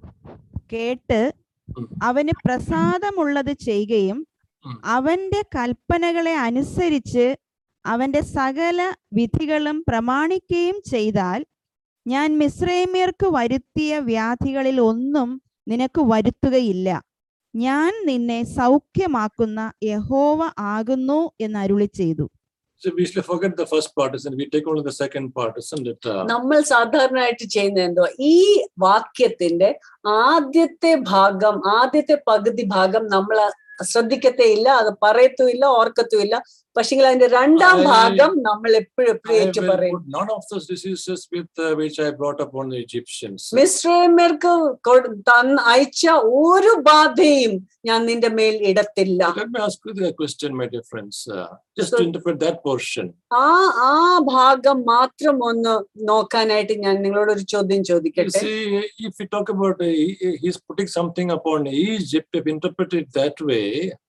കേട്ട് ഉം. അവന് പ്രസാദമുള്ളത് ചെയ്യുകയും ഉം. അവന്റെ കൽപ്പനകളെ അനുസരിച്ച് അവന്റെ സകല വിധികളും പ്രമാണിക്കുകയും ചെയ്താൽ ഞാൻ മിശ്രൈമ്യർക്ക് വരുത്തിയ വ്യാധികളിൽ ഒന്നും നിനക്ക് വരുത്തുകയില്ല ഞാൻ നിന്നെ സൗഖ്യമാക്കുന്ന യഹോവ ആകുന്നു എന്ന് അരുളി ചെയ്തു So we usually forget the first part, isn't it? We take only the second part, isn't it? Uh, നമ്മൾ സാധാരണയായിട്ട് ചെയ്യുന്നത് എന്തോ ഈ വാക്യത്തിന്റെ ആദ്യത്തെ ഭാഗം ആദ്യത്തെ പകുതി ഭാഗം നമ്മൾ ശ്രദ്ധിക്കത്തേയില്ല അത് പറയത്തുമില്ല ഓർക്കത്തുമില്ല പക്ഷെങ്കിൽ അതിന്റെ രണ്ടാം I- ഭാഗം നമ്മൾ എപ്പോഴും എപ്പോഴും I ഏറ്റു will പറയും put none of those diseases with uh, which I brought upon the Egyptians. മിശ്രമർക്ക് തന്ന അയച്ച ഒരു ബാധയും ഞാൻ നിന്റെ മേൽ ഇടത്തില്ല Let me ask you the question, my dear friends, uh, just So- to interpret that portion. ആ ആ ഭാഗം മാത്രം ഒന്ന് നോക്കാനായിട്ട് ഞാൻ നിങ്ങളോട് ഒരു ചോദ്യം You ചോദിക്കട്ടെ see, if we talk about uh, he- he's putting something upon Egypt, if interpret it that way,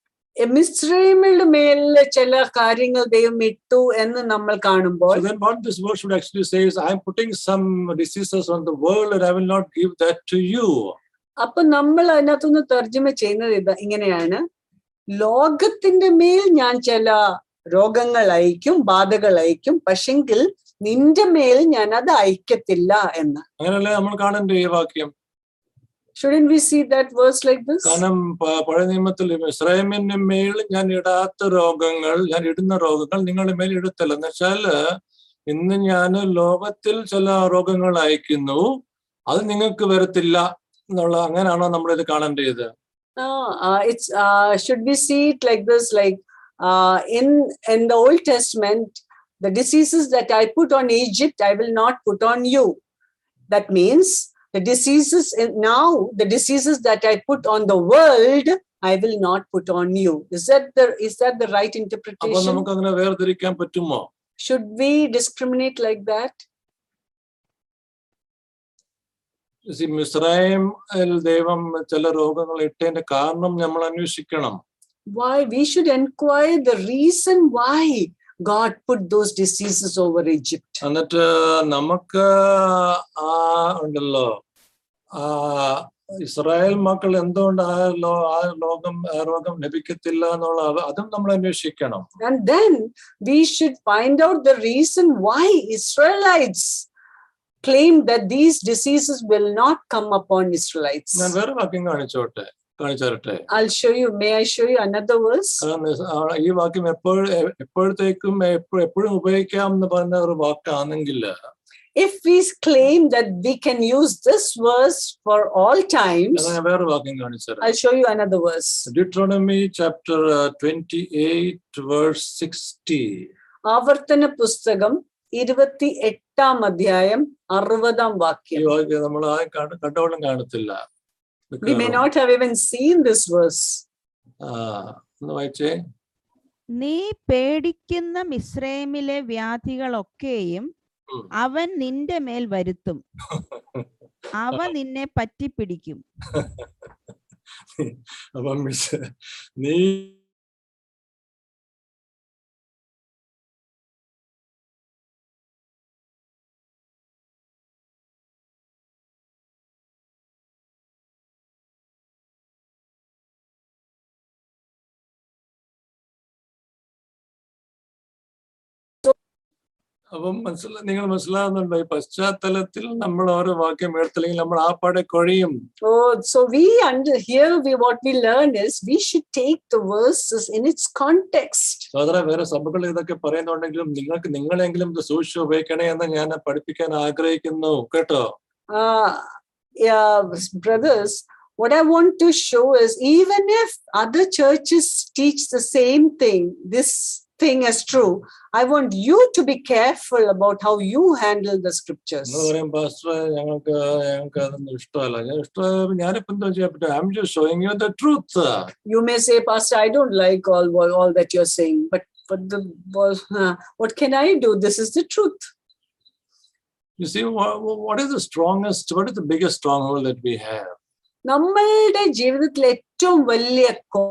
മിശ്രമിയുടെ മേലില് ചില കാര്യങ്ങൾ ദൈവം ഇട്ടു എന്ന് നമ്മൾ കാണുമ്പോൾ so then what this verse should actually say is, I'm putting some diseases on the world and I will not give that to you. അപ്പൊ നമ്മൾ അതിനകത്തുനിന്ന് തർജ്ജമ ചെയ്യുന്നത് ഇത് ഇങ്ങനെയാണ് ലോകത്തിന്റെ മേൽ ഞാൻ ചില രോഗങ്ങൾ അയക്കും ബാധകൾ അയക്കും പക്ഷെങ്കിൽ നിന്റെ മേൽ ഞാൻ അത് അയക്കത്തില്ല എന്ന് അങ്ങനെയല്ലേ നമ്മൾ കാണേണ്ട ഈ വാക്യം shouldn't we see that verse like this കാരണം പ- പഴയ നിയമത്തിൽ ഇസ്രായേലിന്റെ മേൽ ഞാൻ ഇടാത്ത രോഗങ്ങൾ ഞാൻ ഇടുന്ന രോഗങ്ങൾ നിങ്ങളുടെ മേൽ ഇടത്തില്ല എന്ന് വെച്ചാല് ഇന്ന് ഞാൻ ലോകത്തിൽ ചില രോഗങ്ങൾ അയക്കുന്നു അത് നിങ്ങൾക്ക് വരത്തില്ല എന്നുള്ള അങ്ങനെയാണോ നമ്മളിത് കാണേണ്ടത് uh, uh, it's uh, should we see it like this like uh, in in the old testament the diseases that i put on egypt i will not put on you that means the diseases in, now the diseases that i put on the world i will not put on you is that the is that the right അപ്പൊ interpretation നമുക്ക് അങ്ങനെ വേർതിരിക്കാൻ പറ്റുമോ should we discriminate like that See, Mizraim ദൈവം ചില രോഗങ്ങൾ ഇട്ടതിന്റെ കാരണം നമ്മൾ അന്വേഷിക്കണം why we should inquire the reason why god put those diseases over egypt എന്നിട്ട് നമുക്ക് ആ ഉണ്ടല്ലോ ആ ഇസ്രായേൽ മക്കൾ എന്തുകൊണ്ട് ആ ലോ ആ ലോകം ആ രോഗം ലഭിക്കത്തില്ല എന്നുള്ള അത് അതും നമ്മൾ അന്വേഷിക്കണം And then we should find out the reason why Israelites claim that these diseases will not come upon Israelites. ഞാൻ വേറെ വാക്യം കാണിച്ചോട്ടെ കാണിച്ചു തരട്ടെ I'll show you. May I show you another verse? കാരണം നിസ്- ആ ഈ വാക്യം എപ്പോഴും എപ്പോഴത്തേക്കും എപ്പോ- എപ്പോഴും ഉപയോഗിക്കാം എന്ന് പറയുന്ന ഒരു വാക്കാണെങ്കിൽ if we claim that we can use this verse for all times, എന്നാ ഞാൻ വേറെ വാക്യം കാണിച്ചുതരാം I'll show you another verse. Deuteronomy chapter uh, 28 verse 60. ആവർത്തന പുസ്തകം ഇരുപത്തി എട്ടാം അധ്യായം അറുപതാം ഈ വാക്യം വാക്യം നമ്മൾ ആ കണ്ടവണ്ണം കാണത്തില്ല We may not have even seen this verse. ആ ഒന്ന് വായിച്ചേ നീ പേടിക്കുന്ന മിശ്രൈമിലെ വ്യാധികളൊക്കെയും ഉം. അവൻ നിന്റെ മേൽ വരുത്തും അവ നിന്നെ പറ്റിപ്പിടിക്കും അപ്പം മിസ് നീ അപ്പം മനസ്സില നിങ്ങൾ മനസ്സിലാകുന്നുണ്ടോ ഈ പശ്ചാത്തലത്തിൽ നമ്മൾ ഓരോ വാക്യം എടുത്തില്ലെങ്കിൽ നമ്മൾ ആ പാടെ കൊഴിയും Oh, so we under here we what we learn is we should take the verses in its context. സഹോദര വേറെ സഭകൾ ഇതൊക്കെ പറയുന്നുണ്ടെങ്കിലും നിങ്ങൾക്ക് നിങ്ങളെങ്കിലും ഇത് സൂക്ഷിച്ച് ഉപയോഗിക്കണേ എന്ന് ഞാൻ പഠിപ്പിക്കാൻ ആഗ്രഹിക്കുന്നു കേട്ടോ Uh, yeah, brothers, what I want to show is even if other churches teach the same thing, this thing is true. I want you to be careful about how you handle the scriptures. എന്ന് പറയും pastor ഞങ്ങൾക്ക് ഞങ്ങൾക്ക് അതൊന്നും ഇഷ്ടമല്ല ഞാൻ ഇഷ്ടം ഞാനിപ്പോ എന്താ ചെയ്യാൻ പറ്റും I'm just showing you the truth You may say, Pastor, I don't like all all that you're saying, but but the well, uh, what can I do? This is the truth. You see, what, what is the strongest, what is the biggest stronghold that we have? നമ്മളുടെ ജീവിതത്തിൽ ഏറ്റവും വലിയ കോ-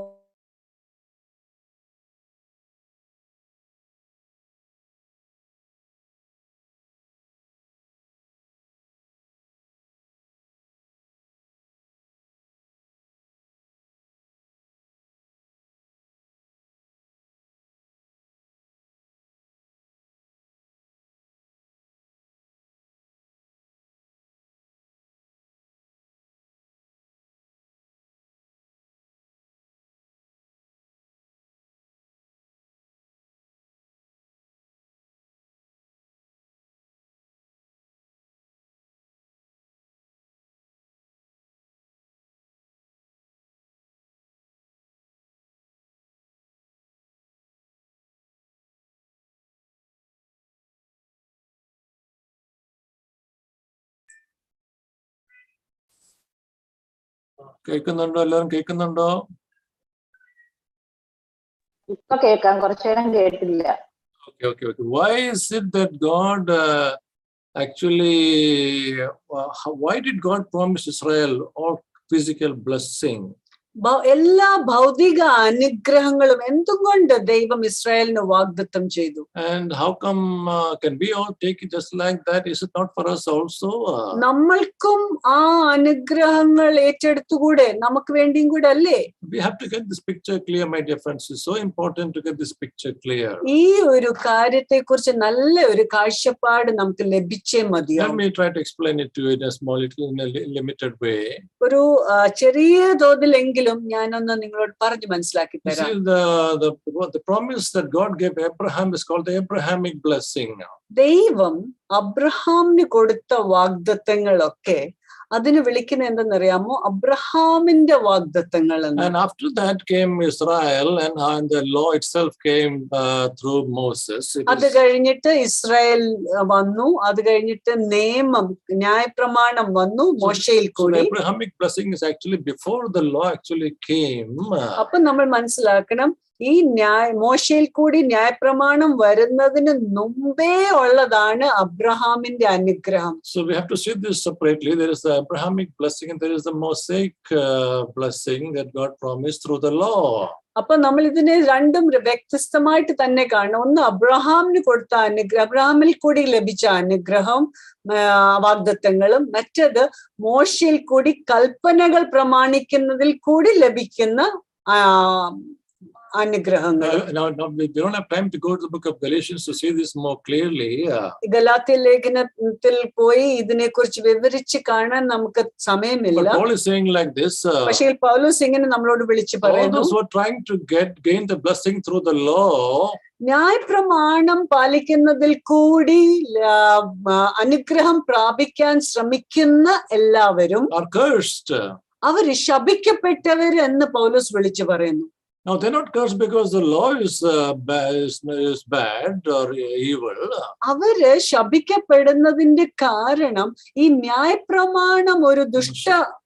കേൾക്കുന്നുണ്ടോ എല്ലാവരും കേൾക്കുന്നുണ്ടോ ഇപ്പൊ കേൾക്കാം കുറച്ചുനേരം കേട്ടില്ല Okay, okay, okay. Why is it that God uh, actually, uh, how- why did God promise Israel all physical blessing? ഭ- എല്ലാ ഭൗതിക അനുഗ്രഹങ്ങളും എന്തുകൊണ്ട് ദൈവം ഇസ്രായേലിന് വാഗ്ദത്തം ചെയ്തു And how come uh, can we all take it just like that? Is it not for us also? Uh, നമ്മൾക്കും ആ അനുഗ്രഹങ്ങൾ ഏറ്റെടുത്തുകൂടെ നമുക്ക് വേണ്ടിയും കൂടെ അല്ലേ we have to get this picture clear, my dear friends. It's so important to get this picture clear. ഈ ഒരു കാര്യത്തെ കുറിച്ച് നല്ല ഒരു കാഴ്ചപ്പാട് നമുക്ക് ലഭിച്ചേ Let മതിയാവും me try to explain it to you in a small, little, in a li- limited way. ഒരു ആ, ചെറിയ തോതിലെങ്കിലും ഞാനൊന്ന് നിങ്ങളോട് പറഞ്ഞു മനസ്സിലാക്കി You തരാം see, the, the, what the promise that God gave Abraham is called the Abrahamic blessing. ദൈവം അബ്രഹാമിന് കൊടുത്ത വാഗ്ദത്തങ്ങളൊക്കെ അതിന് വിളിക്കുന്ന എന്തെന്നറിയാമോ അബ്രഹാമിന്റെ വാഗ്ദത്തങ്ങൾ എന്ന് And after that came Israel, and, uh, and the law itself came uh, through Moses. It അത് is- കഴിഞ്ഞിട്ട് Israel അഹ് വന്നു അത് കഴിഞ്ഞിട്ട് നിയമം ന്യായപ്രമാണം വന്നു മോശയിൽ so the കൂടി Abrahamic blessing is actually before the law actually came. uh, അപ്പൊ നമ്മൾ മനസ്സിലാക്കണം ഈ ന്യായ മോശയിൽ കൂടി ന്യായപ്രമാണം വരുന്നതിന് മുമ്പേ ഉള്ളതാണ് അബ്രഹാമിന്റെ അനുഗ്രഹം So we have to see this separately. There is the Abrahamic blessing and there is the Mosaic uh, blessing that God promised through the law. അപ്പൊ നമ്മൾ ഇതിനെ രണ്ടും വ്യത്യസ്തമായിട്ട് തന്നെ കാണണം ഒന്ന് അബ്രഹാമിന് കൊടുത്ത അനുഗ്രഹം അബ്രഹാമിൽ കൂടി ലഭിച്ച അനുഗ്രഹം ആ, വാഗ്ദത്തങ്ങളും മറ്റത് മോശയിൽ കൂടി കൽപ്പനകൾ പ്രമാണിക്കുന്നതിൽ കൂടി ലഭിക്കുന്ന ആ, അനുഗ്രഹങ്ങൾ Uh, now, now we we don't have time to go to the book of Galatians to see this more clearly. Uh, Galatia ലേഖനത്തിൽ പോയി ഇതിനെക്കുറിച്ച് വിവരിച്ച് കാണാൻ നമുക്ക് സമയമില്ല but Paul is saying like this. Uh, പക്ഷേ പൗലോസ് ഇങ്ങനെ നമ്മളോട് വിളിച്ചു all പറയുന്നു those who are trying to get gain the blessing through the law ന്യായപ്രമാണം പാലിക്കുന്നതിൽ കൂടി ആ, ആ, അനുഗ്രഹം പ്രാപിക്കാൻ ശ്രമിക്കുന്ന എല്ലാവരും are cursed. അവര് ശപിക്കപ്പെട്ടവർ എന്ന് പൗലോസ് വിളിച്ചു പറയുന്നു Now they're not cursed because the law is, uh, ba- is, is bad or evil. അവര് ശപിക്കപ്പെടുന്നതിന്റെ കാരണം ഈ ന്യായപ്രമാണം ഒരു ദുഷ്ട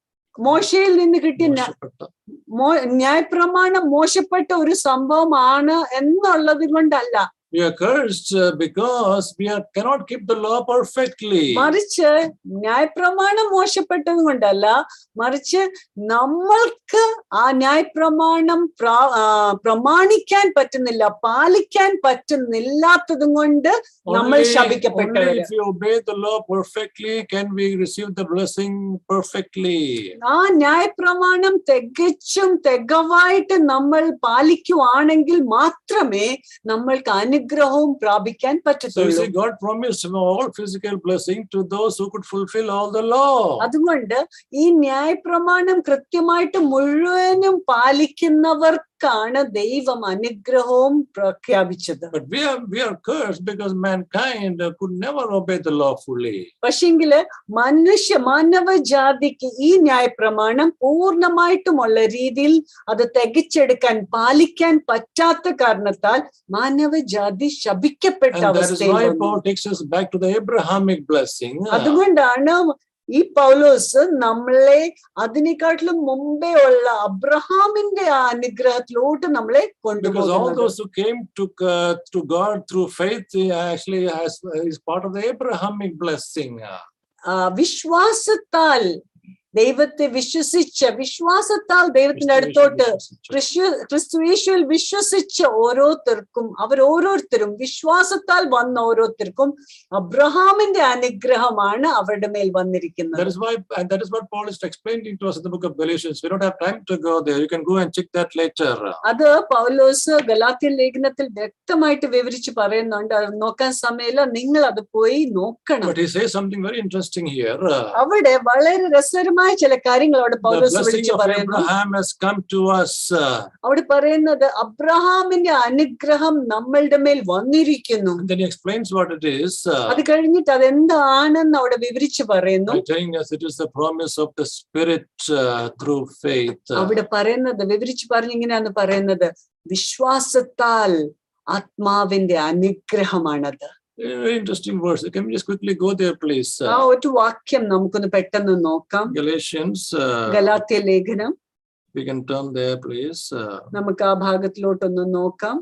മോശയിൽ നിന്ന് കിട്ടിയ ന്യാ- മോ ന്യായപ്രമാണം മോശപ്പെട്ട ഒരു സംഭവമാണ് എന്നുള്ളത് കൊണ്ടല്ല We are cursed uh, because we are, cannot keep the law perfectly. മറിച്ച് ന്യായപ്രമാണം മോശപ്പെട്ടത് കൊണ്ടല്ല മറിച്ച് നമ്മൾക്ക് ആ ന്യായപ്രമാണം പ്രാ- ആ, പ്രമാണിക്കാൻ പറ്റുന്നില്ല പാലിക്കാൻ പറ്റുന്നില്ലാത്തതും കൊണ്ട് നമ്മൾ Only, only ശപിക്കപ്പെട്ടവര് if we obey the law perfectly can we receive the blessing perfectly. ആ ന്യായപ്രമാണം തികച്ചും തികവായിട്ട് നമ്മൾ പാലിക്കുവാണെങ്കിൽ മാത്രമേ നമ്മൾക്ക് അനുഗ്രഹവും പ്രാപിക്കാൻ So you പറ്റത്തുള്ളൂ see, God promised all physical blessing to those who could fulfill all the law. അതുകൊണ്ട് ഈ ന്യായപ്രമാണം കൃത്യമായിട്ട് മുഴുവനും പാലിക്കുന്നവർക്കാണ് ദൈവം അനുഗ്രഹവും പ്രഖ്യാപിച്ചത് But we are we are cursed because mankind uh, could never obey the law fully. പക്ഷെങ്കില് മനുഷ്യ മാനവജാതിക്ക് ഈ ന്യായപ്രമാണം പൂർണ്ണമായിട്ടുമുള്ള രീതിയിൽ അത് തികച്ചെടുക്കാൻ പാലിക്കാൻ പറ്റാത്ത കാരണത്താൽ മാനവജാതി ശപിക്കപ്പെട്ട And that is അവസ്ഥയിൽ why വന്നു. Paul takes us back to the Abrahamic blessing. uh, അതുകൊണ്ടാണ് ഈ പൗലോസ് നമ്മളെ അതിനെക്കാട്ടിലും മുമ്പേ ഉള്ള അബ്രഹാമിന്റെ ആ അനുഗ്രഹത്തിലോട്ട് നമ്മളെ Because all കൊണ്ടുപോകുന്നത് those who came to, uh, to God through faith uh, actually has, is part of the Abrahamic blessing. uh. ആ, വിശ്വാസത്താൽ ദൈവത്തെ വിശ്വസിച്ച വിശ്വാസത്താൽ ദൈവത്തിന്റെ അടുത്തോട്ട് ക്രിസ്തു ക്രിസ്തുയേശുവിൽ വിശ്വസിച്ച ഓരോരുത്തർക്കും അവർ ഓരോരുത്തരും വിശ്വാസത്താൽ വന്ന ഓരോരുത്തർക്കും അബ്രഹാമിന്റെ അനുഗ്രഹമാണ് അവരുടെ മേൽ വന്നിരിക്കുന്നത് That is why, and that is what Paul is explaining to us in the book of Galatians. We don't have time to go there. You can go and check that later. അത് പൗലോസ് ഗലാത്യ ലേഖനത്തിൽ വ്യക്തമായിട്ട് വിവരിച്ച് പറയുന്നുണ്ട് അത് നോക്കാൻ സമയമില്ല നിങ്ങൾ അത് പോയി നോക്കണം But he says something very interesting here. Uh, അവിടെ വളരെ രസകരമായ ചില കാര്യങ്ങൾ അവിടെ the പൗലോസ് blessing വിളിച്ച് of പറയുന്നു Abraham has come to us. uh, അവിടെ പറയുന്നത് അബ്രഹാമിന്റെ അനുഗ്രഹം നമ്മളുടെ മേൽ വന്നിരിക്കുന്നു and then he explains what it is. uh, അത് കഴിഞ്ഞിട്ട് അതെന്താണെന്ന് അവിടെ വിവരിച്ച് പറയുന്നു by telling us it is the promise of the Spirit uh, through faith. Uh, അവിടെ പറയുന്നത് വിവരിച്ച് പറഞ്ഞ് ഇങ്ങനെയാന്ന് പറയുന്നത് വിശ്വാസത്താൽ ആത്മാവിന്റെ അനുഗ്രഹമാണത് Very interesting verse. Can we just quickly go there, please? ആ Uh, ഒരു വാക്യം നമുക്കൊന്ന് പെട്ടെന്ന് നോക്കാം Galatians, uh, ഗലാത്യ ലേഖനം we can turn there, please. Uh, നമുക്ക് ആ ഭാഗത്തിലോട്ടൊന്ന് നോക്കാം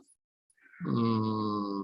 mm,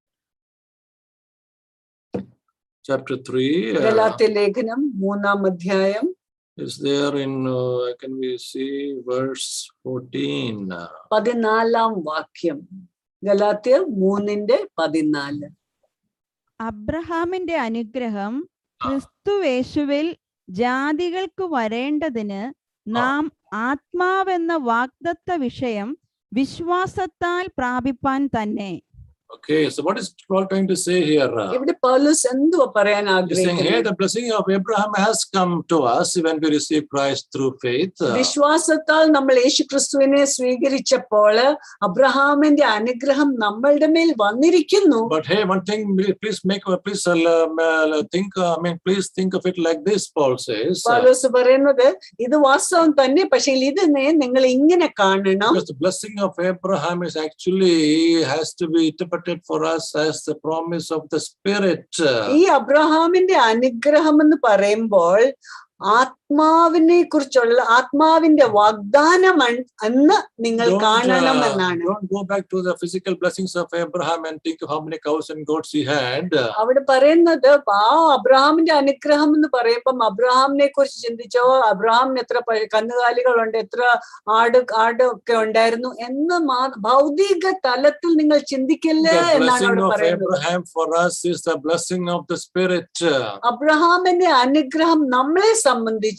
chapter 3 uh, ഗലാത്യ ലേഖനം മൂന്നാം അധ്യായം is there in, uh, can we see verse 14? Uh, പതിനാലാം വാക്യം ഗലാത്യ മൂന്നിന്റെ പതിനാല് അബ്രഹാമിന്റെ അനുഗ്രഹം ക്രിസ്തുവേശുവിൽ ജാതികൾക്ക് വരേണ്ടതിന് നാം ആത്മാവെന്ന വാഗ്ദത്ത വിഷയം വിശ്വാസത്താൽ പ്രാപിപ്പാൻ തന്നെ Okay, so what is Paul trying to say here? Uh, ഇവിടെ പൗലോസ് എന്തുവാ പറയാൻ He's saying, hey, ആഗ്രഹിക്കുന്നത് the blessing of Abraham has come to us when we receive Christ through faith. Uh, വിശ്വാസത്താൽ നമ്മൾ യേശു ക്രിസ്തുവിനെ സ്വീകരിച്ചപ്പോൾ അബ്രഹാമിന്റെ അനുഗ്രഹം നമ്മളുടെ മേൽ വന്നിരിക്കുന്നു But hey, one thing, please make, please uh, um, uh, think, uh, I mean, please think of it like this, Paul says. uh, പൗലോസ് പറയുന്നത് ഇത് വാസ്തവം തന്നെ പക്ഷെ ഇതിനെ നിങ്ങൾ ഇങ്ങനെ കാണണം Because the blessing of Abraham is actually has to be interpreted for us as the promise of the Spirit. Uh, ഈ അബ്രഹാമിന്റെ അനുഗ്രഹം എന്ന് പറയുമ്പോൾ ആത്മാവിനെ കുറിച്ചുള്ള ആത്മാവിന്റെ വാഗ്ദാനം എന്ന് നിങ്ങൾ Don't, കാണണം uh, എന്നാണ് don't go back to the physical blessings of Abraham and think of how many cows and goats he had. Uh, അവിടെ പറയുന്നത് ആ അബ്രഹാമിന്റെ അനുഗ്രഹം എന്ന് പറയുമ്പം അബ്രഹാമിനെ കുറിച്ച് ചിന്തിച്ചോ അബ്രഹാമിന് എത്ര പ- കന്നുകാലികളുണ്ട് എത്ര ആട് ആട് ഒക്കെ ഉണ്ടായിരുന്നു എന്ന് മാ- ഭൗതിക തലത്തിൽ നിങ്ങൾ ചിന്തിക്കല്ലേ The എന്നാണ് blessing അവിടെ of പറയുന്നത് Abraham for us is the blessing of the Spirit. Uh, അബ്രഹാമിന്റെ അനുഗ്രഹം നമ്മളെ സംബന്ധിച്ച്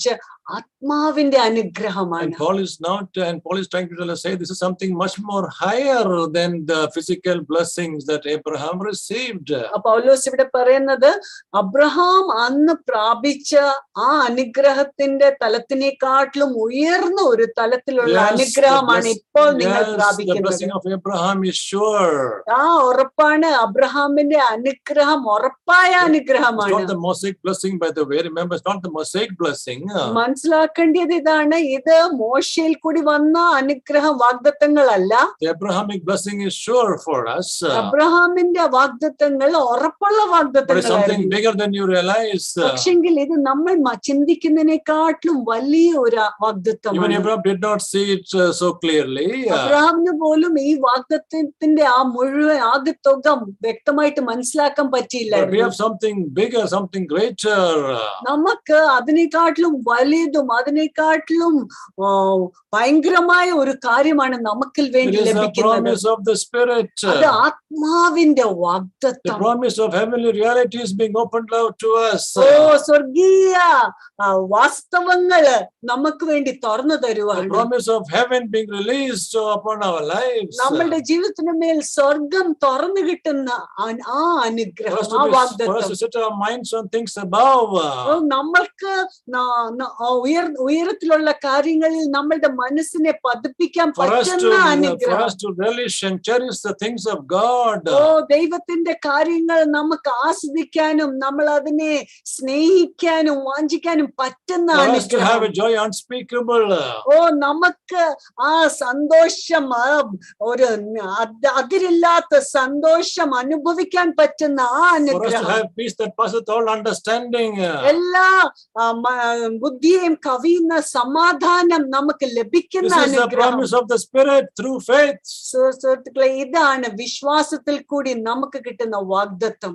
ആത്മാവിന്റെ അനുഗ്രഹമാണ് And Paul is not, and Paul is trying to tell us, say, this is something much more higher than the physical blessings that Abraham received. അപ്പൊ പൗലോസ് ഇവിടെ പറയുന്നത് Abraham അന്ന് പ്രാപിച്ച ആ അനുഗ്രഹത്തിന്റെ തലത്തിനെക്കാട്ടിലും ഉയർന്ന ഒരു തലത്തിലുള്ള Yes, the അനുഗ്രഹമാണ് bless- ഇപ്പോൾ നിങ്ങൾ Yes, the പ്രാപിക്കുന്നത് blessing of Abraham is sure. ആ ഉറപ്പാണ് അബ്രഹാമിന്റെ അനുഗ്രഹം ഉറപ്പായ It's അനുഗ്രഹമാണ് not the Mosaic blessing, by the way. Remember, it's not the Mosaic blessing. മനസ്സിലാക്കേണ്ടത് ഇതാണ് ഇത് മോശയിൽ കൂടി വന്ന അനുഗ്രഹ വാഗ്ദത്തങ്ങളല്ല The Abrahamic blessing is sure for us. അബ്രഹാമിന്റെ വാഗ്ദത്തങ്ങൾ ഉറപ്പുള്ള But it's something വാഗ്ദത്തങ്ങളായിരുന്നു bigger than you realize. പക്ഷെങ്കിൽ ഇത് നമ്മൾ മ- ചിന്തിക്കുന്നതിനെക്കാട്ടിലും വലിയ ഒരു Even വാഗ്ദത്തമാണ് Abraham did not see it uh, so clearly. Uh, അബ്രഹാമിന് പോലും ഈ വാഗ്ദത്തത്തിന്റെ ആ മുഴുവൻ ആകെ തുക വ്യക്തമായിട്ട് മനസ്സിലാക്കാൻ But we പറ്റിയില്ലായിരുന്നു have something bigger, something greater. നമുക്ക് അതിനെക്കാട്ടിലും വലുതും അതിനെക്കാട്ടിലും ആ, ഭയങ്കരമായ ഒരു കാര്യമാണ് നമുക്കിൽ It വേണ്ടി is the ലഭിക്കുന്നത് promise of the Spirit. അത് ആത്മാവിന്റെ The വാഗ്ദത്തം promise of heavenly realities being opened out to us. ഓ സ്വർഗീയ ആ, വാസ്തവങ്ങള് നമുക്ക് വേണ്ടി തുറന്നു The തരുവാണ് promise of heaven being released upon our lives. നമ്മളുടെ ജീവിതത്തിന് മേൽ സ്വർഗം തുറന്നു കിട്ടുന്ന ആ- ആ For us അനുഗ്രഹം to, ആ be, for us വാഗ്ദത്തം to set our minds on things above. ഓ, നമ്മൾക്ക് ന- ന- ആ ഉയർ ഉയരത്തിലുള്ള കാര്യങ്ങളിൽ നമ്മളുടെ മനസ്സിനെ പതിപ്പിക്കാൻ For us to, പറ്റുന്ന for അനുഗ്രഹം us to relish and cherish the things of God. ഓ ദൈവത്തിന്റെ കാര്യങ്ങൾ നമുക്ക് ആസ്വദിക്കാനും നമ്മൾ അതിനെ സ്നേഹിക്കാനും വാഞ്ചിക്കാനും പറ്റുന്ന For us to have അനുഗ്രഹം a joy unspeakable. ഓ നമുക്ക് ആ സന്തോഷം ആ ഒരു അത് അതിരില്ലാത്ത സന്തോഷം അനുഭവിക്കാൻ പറ്റുന്ന ആ For us to അനുഗ്രഹം have peace that passeth all understanding. എല്ലാ ആ, മ- ബുദ്ധിയെയും കവിയുന്ന സമാധാനം നമുക്ക് ലഭിക്കുന്ന This is the അനുഗ്രഹം promise of the Spirit through faith. സു- സുഹൃത്തുക്കളെ ഇതാണ് വിശ്വാസത്തിൽ കൂടി നമുക്ക് കിട്ടുന്ന വാഗ്ദത്വം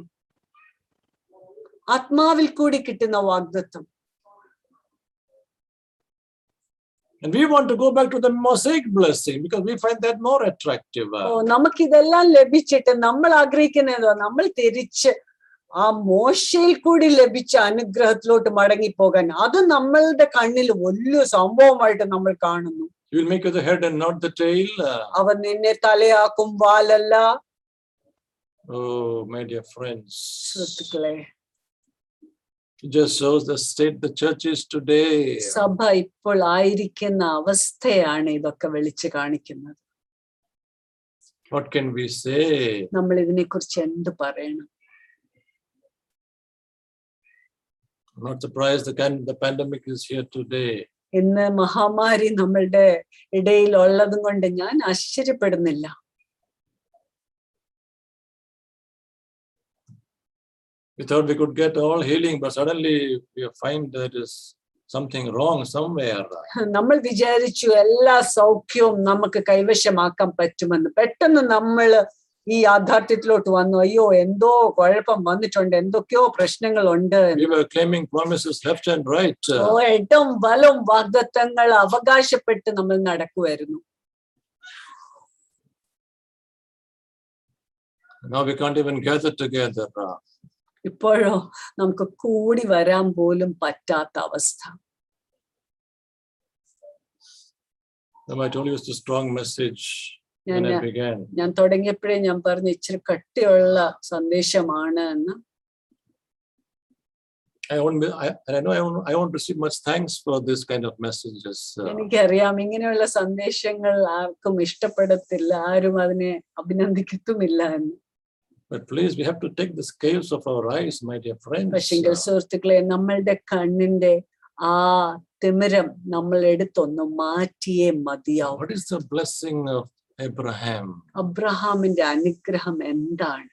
ആത്മാവിൽ കൂടി കിട്ടുന്ന വാഗ്ദത്വം And we want to go back to the Mosaic blessing because we find that more attractive. ഓ നമുക്കിതെല്ലാം ലഭിച്ചിട്ട് നമ്മൾ ആഗ്രഹിക്കുന്നതോ നമ്മൾ തിരിച്ച് ആ മോശയിൽ കൂടി ലഭിച്ച അനുഗ്രഹത്തിലോട്ട് മടങ്ങിപ്പോകാൻ അത് നമ്മളുടെ കണ്ണിൽ വലിയ സംഭവമായിട്ട് നമ്മൾ കാണുന്നു You will make you the head and not the tail. അവൻ നിന്നെ തലയാക്കും വാലല്ല Oh, my dear friends. സുഹൃത്തുക്കളെ It just shows the state the church is today. സഭ ഇപ്പോൾ ആയിരിക്കുന്ന അവസ്ഥയാണ് ഇതൊക്കെ വിളിച്ചു കാണിക്കുന്നത് What can we say? നമ്മൾ ഇതിനെക്കുറിച്ച് എന്ത് പറയണം I'm not surprised the kind the pandemic is here today. ഇന്ന് മഹാമാരി നമ്മളുടെ ഇടയിൽ ഉള്ളതും കൊണ്ട് ഞാൻ ആശ്ചര്യപ്പെടുന്നില്ല We thought we could get all healing, but suddenly we find there is something wrong somewhere. നമ്മൾ വിചാരിച്ചു എല്ലാ സൗഖ്യവും നമുക്ക് കൈവശമാക്കാൻ പറ്റുമെന്ന് പെട്ടെന്ന് നമ്മൾ ഈ യാഥാർത്ഥ്യത്തിലോട്ട് വന്നു അയ്യോ എന്തോ കുഴപ്പം വന്നിട്ടുണ്ട് എന്തൊക്കെയോ പ്രശ്നങ്ങളുണ്ട് എന്ന്. We were claiming promises left and right. ഓ ഏറ്റവും ബലം വാഗ്ദത്തങ്ങൾ അവകാശപ്പെട്ട് നമ്മൾ നടക്കുമായിരുന്നു Now we can't even gather together. ഇപ്പോഴോ നമുക്ക് കൂടി വരാൻ പോലും പറ്റാത്ത അവസ്ഥ Now, I told you it's a strong message ഞാൻ when I began. ഞാൻ തുടങ്ങിയപ്പോഴേ ഞാൻ പറഞ്ഞു ഇച്ചിരി കട്ടിയുള്ള സന്ദേശമാണ് എന്ന് I won't, be- I, and I know I won't, I won't receive much thanks for this kind of messages. uh, എനിക്കറിയാം ഇങ്ങനെയുള്ള സന്ദേശങ്ങൾ ആർക്കും ഇഷ്ടപ്പെടത്തില്ല ആരും അതിനെ അഭിനന്ദിക്കത്തുമില്ല എന്ന് But please, we have to take the scales of our eyes, my dear friends. പക്ഷെങ്കിൽ Uh, സുഹൃത്തുക്കളെ നമ്മളുടെ കണ്ണിന്റെ ആ തിമിരം നമ്മൾ എടുത്തൊന്ന് മാറ്റിയേ മതിയാവും What is the blessing of Abraham? അബ്രഹാമിന്റെ അനുഗ്രഹം എന്താണ്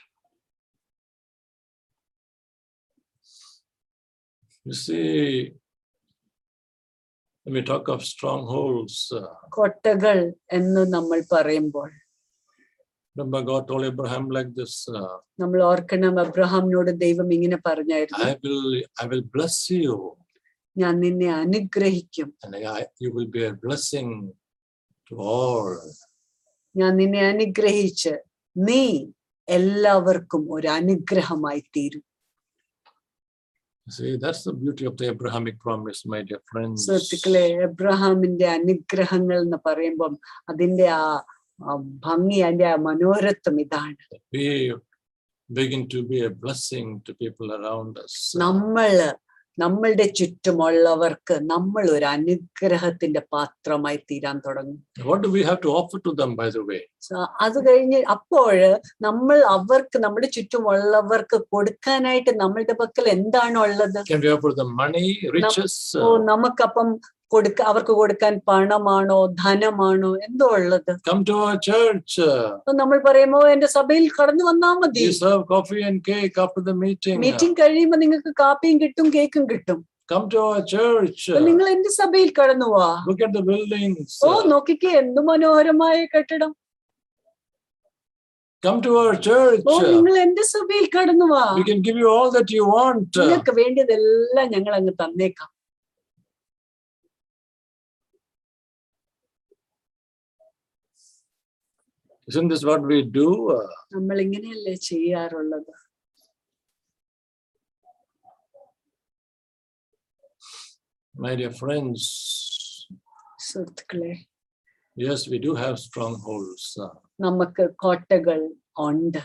You see, when we talk of strongholds, uh, കൊട്ടകൾ എന്ന് നമ്മൾ പറയുമ്പോൾ remember God told Abraham like this, uh, നമ്മൾ ഓർക്കണം അബ്രഹാമിനോട് ദൈവം ഇങ്ങനെ പറഞ്ഞായിരുന്നു I will, I will bless you ഞാൻ നിന്നെ അനുഗ്രഹിക്കും and I, you will be a blessing to all. ഞാൻ നിന്നെ അനുഗ്രഹിച്ച് നീ എല്ലാവർക്കും ഒരു അനുഗ്രഹമായി തീരും See, that's the beauty of the Abrahamic promise, my dear friends. സുഹൃത്തുക്കളെ എബ്രഹാമിന്റെ അനുഗ്രഹങ്ങൾ എന്ന് പറയുമ്പം അതിന്റെ ആ ആ ഭംഗി അതിന്റെ ആ മനോരത്വം ഇതാണ് We begin to be a blessing to people around us. നമ്മള് നമ്മളുടെ ചുറ്റുമുള്ളവർക്ക് നമ്മൾ ഒരു അനുഗ്രഹത്തിന്റെ പാത്രമായി തീരാൻ തുടങ്ങും What do we have to offer to them, by the way? So, അത് കഴിഞ്ഞ് അപ്പോഴ് നമ്മൾ അവർക്ക് നമ്മുടെ ചുറ്റുമുള്ളവർക്ക് കൊടുക്കാനായിട്ട് നമ്മളുടെ പക്കൽ എന്താണ് ഉള്ളത് Can we offer them money, riches? ഓ നമുക്കപ്പം കൊടുക്ക അവർക്ക് കൊടുക്കാൻ പണമാണോ ധനമാണോ എന്തോ ഉള്ളത് Come to our church. അപ്പൊ നമ്മൾ പറയുമ്പോ എന്റെ സഭയിൽ കടന്നു വന്നാ മതി We serve coffee and cake after the meeting. Meeting കഴിയുമ്പോ നിങ്ങൾക്ക് കാപ്പിയും കിട്ടും കേക്കും കിട്ടും Come to our church. അപ്പൊ നിങ്ങൾ എന്റെ സഭയിൽ കടന്നു പോവാ Look at the buildings. ഓ നോക്കിക്കേ എന്തു മനോഹരമായ കെട്ടിടം Come to our church. ഓ നിങ്ങൾ എന്റെ സഭയിൽ കടന്നു വാ We can give you all that you want. നിങ്ങൾക്ക് വേണ്ടിയതെല്ലാം ഞങ്ങൾ അങ്ങ് തന്നേക്കാം Isn't this what we do? നമ്മൾ ഇങ്ങനെയല്ലേ ചെയ്യാറുള്ളത് My dear friends, സുഹൃത്തുക്കളെ yes, we do have strongholds. നമുക്ക് കോട്ടകൾ ഉണ്ട്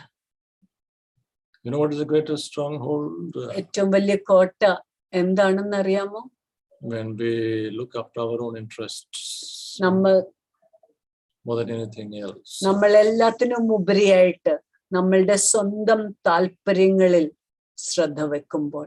You know what is the greatest stronghold? ഏറ്റവും വലിയ കോട്ട എന്താണെന്ന് അറിയാമോ When we look after our own interests നമ്മൾ more than anything else. നമ്മൾ എല്ലാത്തിനും ഉപരിയായിട്ട് നമ്മളുടെ സ്വന്തം താല്പര്യങ്ങളിൽ ശ്രദ്ധ വെക്കുമ്പോൾ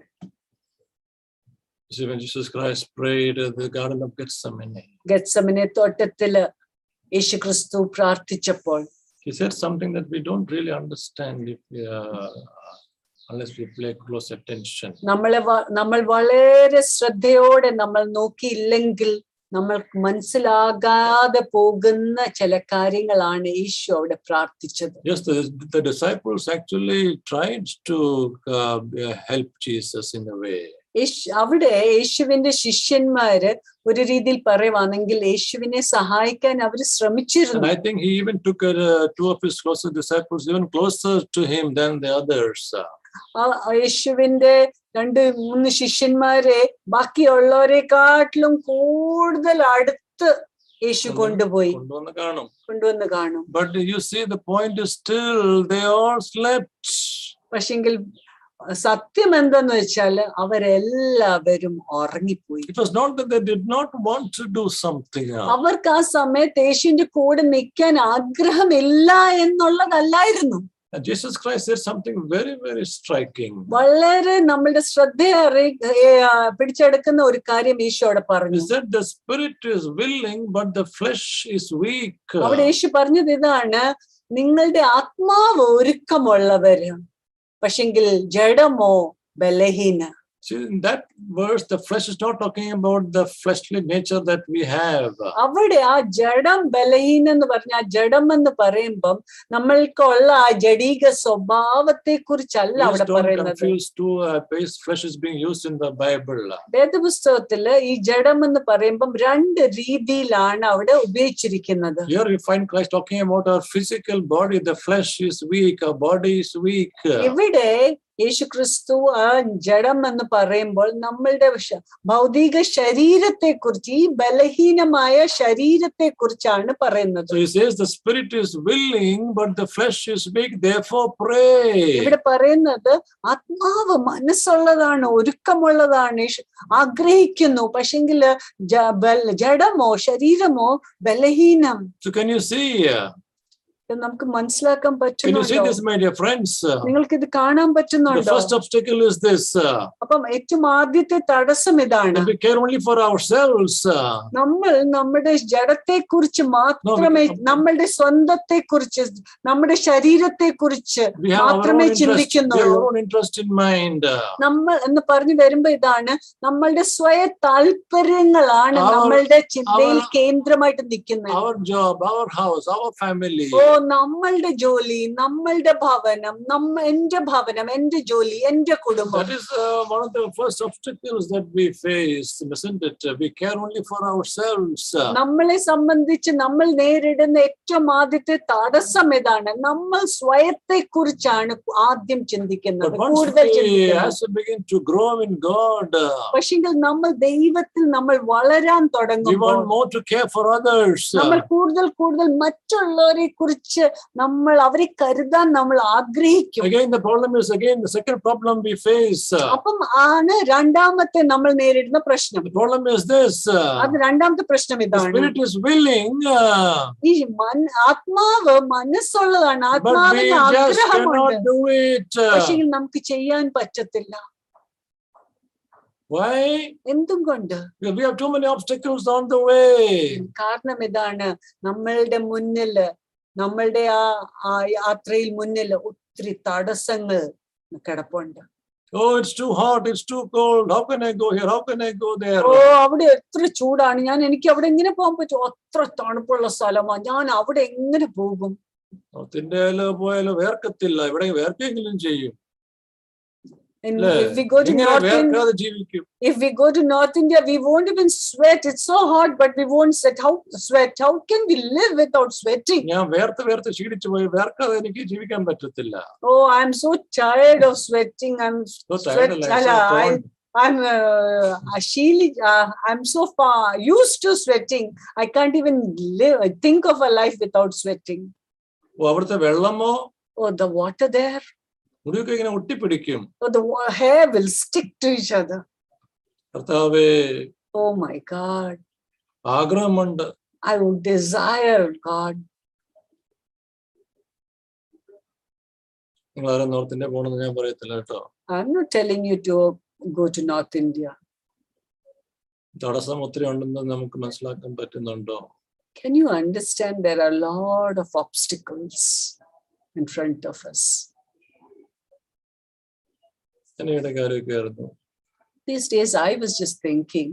See, when Jesus Christ prayed in the Garden of Gethsemane, ഗത്സമനെ തോട്ടത്തില് യേശുക്രിസ്തു പ്രാർത്ഥിച്ചപ്പോൾ he said something that we don't really understand if we, uh, unless we pay close attention. നമ്മളെ വ- നമ്മൾ വളരെ ശ്രദ്ധയോടെ നമ്മൾ നോക്കിയില്ലെങ്കിൽ നമ്മൾക്ക് മനസ്സിലാകാതെ പോകുന്ന ചില കാര്യങ്ങളാണ് ഈശോ അവിടെ പ്രാർത്ഥിച്ചത് Yes, the, the disciples actually tried to uh, help Jesus in a way. യേശു അവിടെ യേശുവിന്റെ ശിഷ്യന്മാര് ഒരു രീതിയിൽ പറയുവാണെങ്കിൽ യേശുവിനെ സഹായിക്കാൻ അവർ And ശ്രമിച്ചിരുന്നു I think he even took uh, two of his closest disciples even closer to him than the others. ആ ആ യേശുവിന്റെ രണ്ട് മൂന്ന് ശിഷ്യന്മാരെ ബാക്കിയുള്ളവരെക്കാട്ടിലും കൂടുതൽ അടുത്ത് യേശു കൊണ്ടുപോയി കൊണ്ടുവന്ന് കാണും. കൊണ്ടുവന്ന് കാണും But you see, the point is still they all slept. പക്ഷെങ്കിൽ സത്യം എന്തെന്ന് വെച്ചാല് അവരെല്ലാവരും ഉറങ്ങിപ്പോയി It was not that they did not want to do something. അവർക്ക് ആ സമയത്ത് യേശുവിന്റെ കൂടെ നിൽക്കാൻ ആഗ്രഹമില്ല എന്നുള്ളതല്ലായിരുന്നു And Jesus Christ said something very, very striking. വളരെ നമ്മളുടെ ശ്രദ്ധ അറി ഏ, ആ, പിടിച്ചെടുക്കുന്ന ഒരു കാര്യം ഈശോ അവിടെ He പറഞ്ഞു said the spirit is willing, but the flesh is weak. അവിടെ യേശു പറഞ്ഞത് ഇതാണ് നിങ്ങളുടെ ആത്മാവ് ഒരുക്കമുള്ളവര് പക്ഷെങ്കിൽ ജഡമോ ബലഹീന See, in that verse, the flesh is not talking about the fleshly nature that we have. അവിടെ ആ ജഡം ബലഹീന എന്ന് പറഞ്ഞ ആ ജഡം എന്ന് പറയുമ്പം നമ്മൾക്കുള്ള ആ ജഡീക സ്വഭാവത്തെ കുറിച്ചല്ല Please അവിടെ don't പറയുന്നത് confuse two uh, ways flesh is being used in the Bible. വേദപുസ്തകത്തില് ഈ ജഡം എന്ന് പറയുമ്പം രണ്ട് രീതിയിലാണ് അവിടെ ഉപയോഗിച്ചിരിക്കുന്നത് Here you find Christ talking about our physical body. The flesh is weak, our body is weak. ഇവിടെ യേശു ക്രിസ്തു ആ ജഡം എന്ന് പറയുമ്പോൾ നമ്മളുടെ ശ- ഭൗതിക ശരീരത്തെ കുറിച്ച് ഈ ബലഹീനമായ ശരീരത്തെ കുറിച്ചാണ് പറയുന്നത് So he says the spirit is willing, but the flesh is weak. Therefore, pray. ഇവിടെ പറയുന്നത് ആത്മാവ് മനസ്സുള്ളതാണ് ഒരുക്കമുള്ളതാണ് യേശു ആഗ്രഹിക്കുന്നു പക്ഷെങ്കില് ജ- ബൽ- ജഡമോ ശരീരമോ ബലഹീനം So can you see? uh, ഇത് നമുക്ക് മനസ്സിലാക്കാൻ Can you see പറ്റുന്നുണ്ടോ this, my dear friends? Uh, നിങ്ങൾക്ക് ഇത് കാണാൻ The പറ്റുന്നുണ്ടോ first obstacle is this. uh, അപ്പം ഏറ്റവും ആദ്യത്തെ തടസ്സം ഇതാണ് that we care only for ourselves. uh, നമ്മൾ നമ്മുടെ ജഡത്തെ കുറിച്ച് മാത്രമേ No, we- നമ്മളുടെ സ്വന്തത്തെ കുറിച്ച് നമ്മുടെ ശരീരത്തെ കുറിച്ച് We have our own മാത്രമേ interest, we have ചിന്തിക്കുന്നുള്ളൂ our own interest in mind. uh, നമ്മൾ എന്ന് പറഞ്ഞു വരുമ്പോ ഇതാണ് നമ്മളുടെ സ്വയ താല്പര്യങ്ങളാണ് Our- നമ്മളുടെ ചിന്തയിൽ our- കേന്ദ്രമായിട്ട് നിൽക്കുന്നത് Our job, our house, our family. ഓ നമ്മളുടെ ജോലി നമ്മളുടെ ഭവനം നമ്മ എന്റെ ഭവനം എന്റെ ജോലി എന്റെ കുടുംബം That is uh, one of the first obstacles that we face, isn't it? We care only for ourselves. നമ്മളെ സംബന്ധിച്ച് നമ്മൾ നേരിടുന്ന ഏറ്റവും ആദ്യത്തെ തടസ്സം ഇതാണ് നമ്മൾ സ്വയത്തെ കുറിച്ചാണ് ആദ്യം ചിന്തിക്കുന്നത് But once കൂടുതൽ we, ചിന്തിക്കുന്നത് as we begin to grow in God, uh, പക്ഷെങ്കിൽ നമ്മൾ ദൈവത്തിൽ നമ്മൾ വളരാൻ we തുടങ്ങുമ്പോൾ want more to care for others. നമ്മൾ കൂടുതൽ കൂടുതൽ മറ്റുള്ളവരെ കുറിച്ച് നമ്മൾ അവരെ കരുതാൻ നമ്മൾ ആഗ്രഹിക്കും Again, the problem is again the second problem we face. uh, അപ്പം ആണ് രണ്ടാമത്തെ നമ്മൾ നേരിടുന്ന പ്രശ്നം The problem is this. uh, അത് രണ്ടാമത്തെ പ്രശ്നം The ഇതാണ് spirit is willing, uh, ഈ മൻ- ആത്മാവ് മനസ്സുള്ളതാണ് but we ആത്മാവിന് just ആഗ്രഹമുണ്ട് cannot do it. uh, പക്ഷെ നമുക്ക് ചെയ്യാൻ പറ്റത്തില്ല Why? എന്തും കൊണ്ട് Because we have too many obstacles on the way. കാരണം ഇതാണ് നമ്മളുടെ മുന്നില് നമ്മളുടെ ആ ആ യാത്രയിൽ മുന്നിൽ ഒത്തിരി തടസ്സങ്ങൾ കിടപ്പുണ്ട് Oh, it's too hot, it's too cold. How can I go here? How can I go there? ഓ അവിടെ എത്ര ചൂടാണ് ഞാൻ എനിക്ക് അവിടെ എങ്ങനെ പോകാൻ പറ്റും അത്ര തണുപ്പുള്ള സ്ഥലമാണ് ഞാൻ അവിടെ എങ്ങനെ പോകും നോർത്തിന്റെ പോയാലോ വേർക്കത്തില്ല ഇവിടെ വേർക്കെങ്കിലും ചെയ്യും And അല്ലേ? if we go to ഇങ്ങനെ North India, വേർക്കാതെ ജീവിക്കും if we go to North India, we won't even sweat. It's so hot, but we won't sweat. How sweat? How can we live without sweating? ഞാൻ വേർത്ത് വേർത്ത് ക്ഷീണിച്ചു പോയി വേർക്കാതെ എനിക്ക് ജീവിക്കാൻ പറ്റത്തില്ല Oh, I'm so tired of sweating. I'm So sweat. tired, like, so Chala, I, cold. I'm uh, Ashili, uh, I'm so far used to sweating. I can't even live. Think of a life without sweating. ഓ, അവിടുത്തെ വെള്ളമോ Oh, the water there. മുടിയൊക്കെ ഇങ്ങനെ ഒട്ടിപ്പിടിക്കും Oh, the wa- hair will stick to each other. കർത്താവേ Oh my God. ആഗ്രഹമുണ്ട് I would desire God. നിങ്ങൾ ആരും north India പോകണമെന്ന് ഞാൻ പറയത്തില്ല കേട്ടോ I'm not telling you to go to North India. തടസ്സം ഒത്തിരി ഉണ്ടെന്ന് നമുക്ക് മനസ്സിലാക്കാൻ പറ്റുന്നുണ്ടോ Can you understand there are a lot of obstacles in front of us? എന്നയുടെ കാര്യമൊക്കെ ആയിരുന്നു These days, I was just thinking,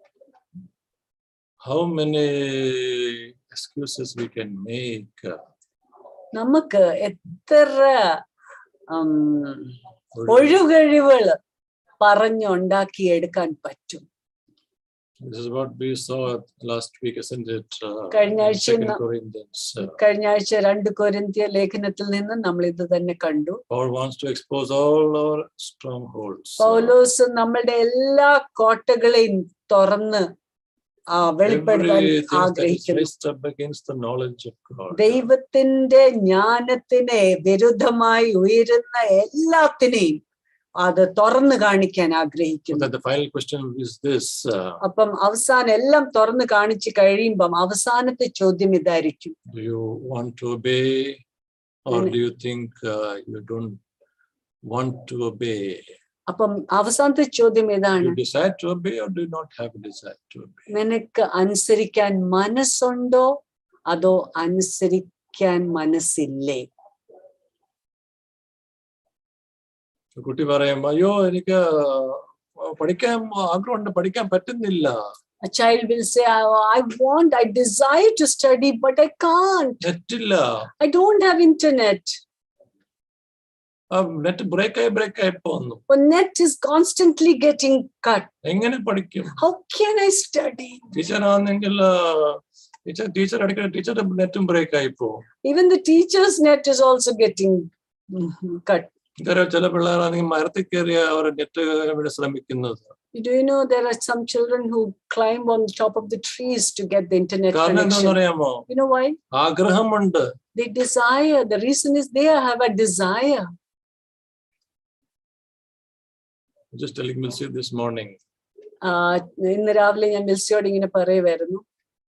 how many excuses we can make നമുക്ക് എത്ര ഉം, ഒഴുകഴിവുകൾ പറഞ്ഞുണ്ടാക്കി എടുക്കാൻ പറ്റും This is what we saw last week, isn't it? Uh, കഴിഞ്ഞ in ആഴ്ച Second ന- Corinthians. Uh, കഴിഞ്ഞ ആഴ്ച രണ്ട് കൊരിന്ത്യ ലേഖനത്തിൽ നിന്ന് നമ്മൾ ഇത് തന്നെ കണ്ടു Paul wants to expose all our strongholds. uh, പൗലോസ് നമ്മളുടെ എല്ലാ കോട്ടകളെയും തുറന്ന് ആ വെളിപ്പെടുത്താൻ everything that is ആഗ്രഹിക്കുന്നു raised up against the knowledge of God. ദൈവത്തിന്റെ ജ്ഞാനത്തിന് വിരുദ്ധമായി ഉയരുന്ന എല്ലാത്തിനെയും അത് തുറന്നു കാണിക്കാൻ So ആഗ്രഹിക്കുന്നു that the final question is this, uh, അപ്പം അവസാനം എല്ലാം തുറന്നു കാണിച്ചു കഴിയുമ്പം അവസാനത്തെ ചോദ്യം ഇതായിരിക്കും do you want to obey or Amen. do you think uh, you don't want to obey? അപ്പം അവസാനത്തെ ചോദ്യം ഇതാണ് You decide to obey or do you not have a desire to obey? നിനക്ക് അനുസരിക്കാൻ മനസ്സുണ്ടോ അതോ അനുസരിക്കാൻ മനസ്സില്ലേ ഒരു കുട്ടി പറയുമ്പോ അയ്യോ എനിക്ക് പഠിക്കാൻ ആഗ്രഹമുണ്ട് പഠിക്കാൻ പറ്റുന്നില്ല A child will say, I, I want, I desire to study, but I can't. നെറ്റില്ല I don't have internet. Net break ആയി ബ്രേക്ക് ആയി പോകുന്നു But net is constantly getting cut. എങ്ങനെ പഠിക്കും How can I study? ടീച്ചറാണെങ്കിൽ teacher teacher അടിക്കുന്ന ടീച്ചറുടെ നെറ്റും ബ്രേക്ക് ആയി പോകും Even the teacher's net is also getting mhm, cut. ഇതര ചില പിള്ളേരാണെങ്കിൽ മരത്തിൽ കയറിയ അവർ നെറ്റ് വേണ്ടി ശ്രമിക്കുന്നത് Do you know there are some children who climb on top of the trees to get the internet കാരണം എന്താണെന്ന് connection? അറിയാമോ You know why? ആഗ്രഹമുണ്ട് They desire. The reason is they have a desire. just telling Milsy this morning Ah, ഇന്ന് രാവിലെ ഞാൻ മിൽസിയോട് ഇങ്ങനെ പറയുമായിരുന്നു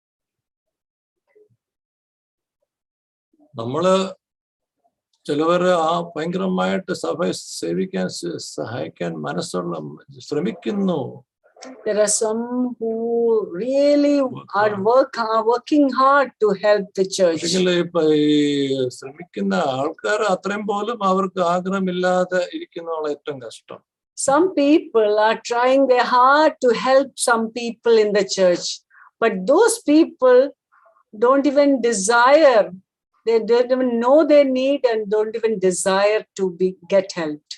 നമ്മള് ചിലവര് ആ ഭയങ്കരമായിട്ട് സഭ സേവിക്കാൻ സ- സഹായിക്കാൻ മനസ്സുള്ള ശ്രമിക്കുന്നു There are some who really are work are working hard to help the church. പക്ഷെങ്കിൽ ഇപ്പൊ ഈ ശ്രമിക്കുന്ന ആൾക്കാർ അത്രയും പോലും അവർക്ക് ആഗ്രഹമില്ലാതെ ഇരിക്കുന്നതാണ് ഏറ്റവും കഷ്ടം Some people are trying their hard to help some people in the church, but those people don't even desire. they don't even know their need and don't even desire to be get helped.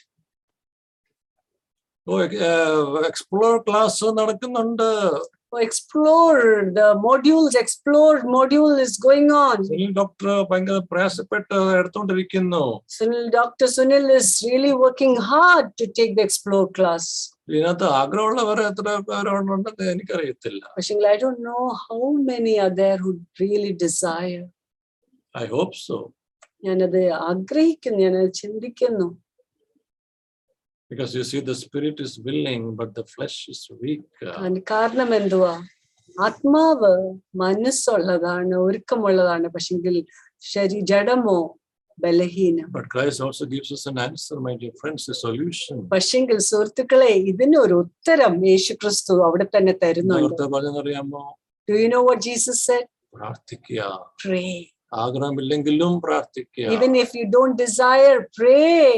ഓ explore class നടക്കുന്നുണ്ട് Oh, explore the modules, explore module is going on. Sunil doctor ഭയങ്കര പ്രയാസപ്പെട്ട് എടുത്തോണ്ടിരിക്കുന്നു Sunil, Dr. Sunil is really working hard to take the explore class. ഇതിനകത്ത് ആഗ്രഹമുള്ളവർ എത്ര പേരുണ്ടെന്ന് എനിക്കറിയത്തില്ല പക്ഷേ I don't know how many are there who really desire. I hope so ഞാനത് ആഗ്രഹിക്കുന്നു ഞാനത് ചിന്തിക്കുന്നു because you see the spirit is willing but the flesh is weak അതിന് കാരണം എന്തുവാ ആത്മാവ് മനസ്സുള്ളതാണ് ഒരുക്കമുള്ളതാണ് പക്ഷെങ്കിൽ ശരി ജഡമോ ബലഹീനം But Christ also gives us an answer, my dear friends, a solution. പക്ഷെങ്കിൽ സുഹൃത്തുക്കളെ ഇതിനൊരു ഉത്തരം യേശു ക്രിസ്തു അവിടെ തന്നെ തരുന്നുണ്ട് നേരത്തെ പറഞ്ഞറിയാമോ do you know what Jesus said പ്രാർത്ഥിക്കുക പ്രേ ആഗ്രഹമില്ലെങ്കിലും പ്രാർത്ഥിക്കുക even if you don't desire pray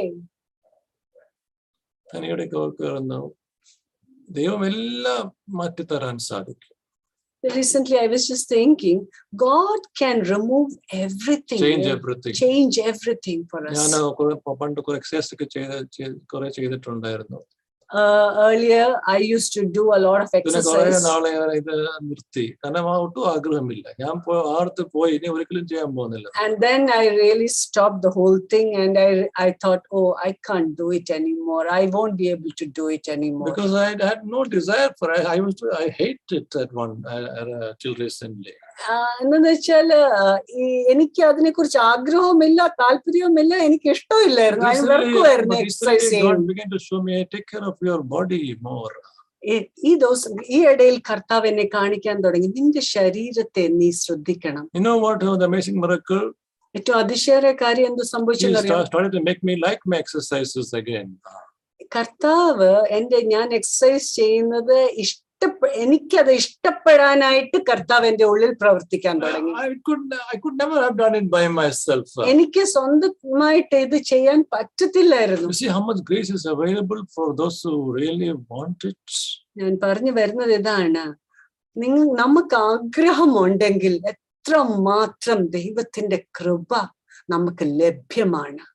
തനിയുടെ കയറുന്നു ദൈവം എല്ലാം മാറ്റിത്തരാൻ സാധിക്കും recently i was just thinking god can remove everything change eh, everything change everything for us ഞാൻ കുറെ പണ്ട് കുറെ എക്സസൈസ് ഒക്കെ ചെയ്ത് ചെയ്ത് കുറെ ചെയ്തിട്ടുണ്ടായിരുന്നു uh, earlier i used to do a lot of പിന്നെ കുറെ exercise നാളെ ഞാൻ ഇത് നിർത്തി കാരണം ആ ഒട്ടും ആഗ്രഹമില്ല ഞാൻ പോ ആടത്ത് പോയി ഇനി ഒരിക്കലും ചെയ്യാൻ പോകുന്നില്ല and then i really stopped the whole thing and i i thought oh i can't do it anymore i won't be able to do it anymore because I had no desire for I, I was I hate it at one uh, uh, till recently. ആഹ് എന്നെന്ന് വെച്ചാല് ആഹ് ഈ എനിക്ക് അതിനെ കുറിച്ച് ആഗ്രഹവുമില്ല താല്പര്യവുമില്ല എനിക്ക് ഇഷ്ടമില്ലായിരുന്നു അതിന് Recently- വെറുക്കുമായിരുന്നു but exercise recently ചെയ്യാൻ God began to show me I take care of your body more. ഈ- ഈ ദിവസം ഈ ഇടയിൽ കർത്താവ് എന്നെ കാണിക്കാൻ തുടങ്ങി നിന്റെ ശരീരത്തെ നീ ശ്രദ്ധിക്കണം You know what uh, the amazing miracle? ഏറ്റവും അതിശയര കാര്യം എന്ത് He സംഭവിച്ചെന്നറിയാം sta- started to make me like my exercises again. കർത്താവ് എന്റെ ഞാൻ എക്സസൈസ് ചെയ്യുന്നത് ഇഷ്ട എനിക്കത് ഇഷ്ടപ്പെടാനായിട്ട് കർത്താവ് എന്റെ ഉള്ളിൽ പ്രവർത്തിക്കാൻ തുടങ്ങി I could I could never have done it by myself. എനിക്ക് സ്വന്തമായിട്ട് ഇത് ചെയ്യാൻ പറ്റത്തില്ലായിരുന്നു You see how much grace is available for those who really want it. ഞാൻ പറഞ്ഞു വരുന്നത് ഇതാണ് നിങ്ങ നമുക്ക് ആഗ്രഹമുണ്ടെങ്കിൽ എത്ര മാത്രം ദൈവത്തിന്റെ കൃപ നമുക്ക് ലഭ്യമാണ്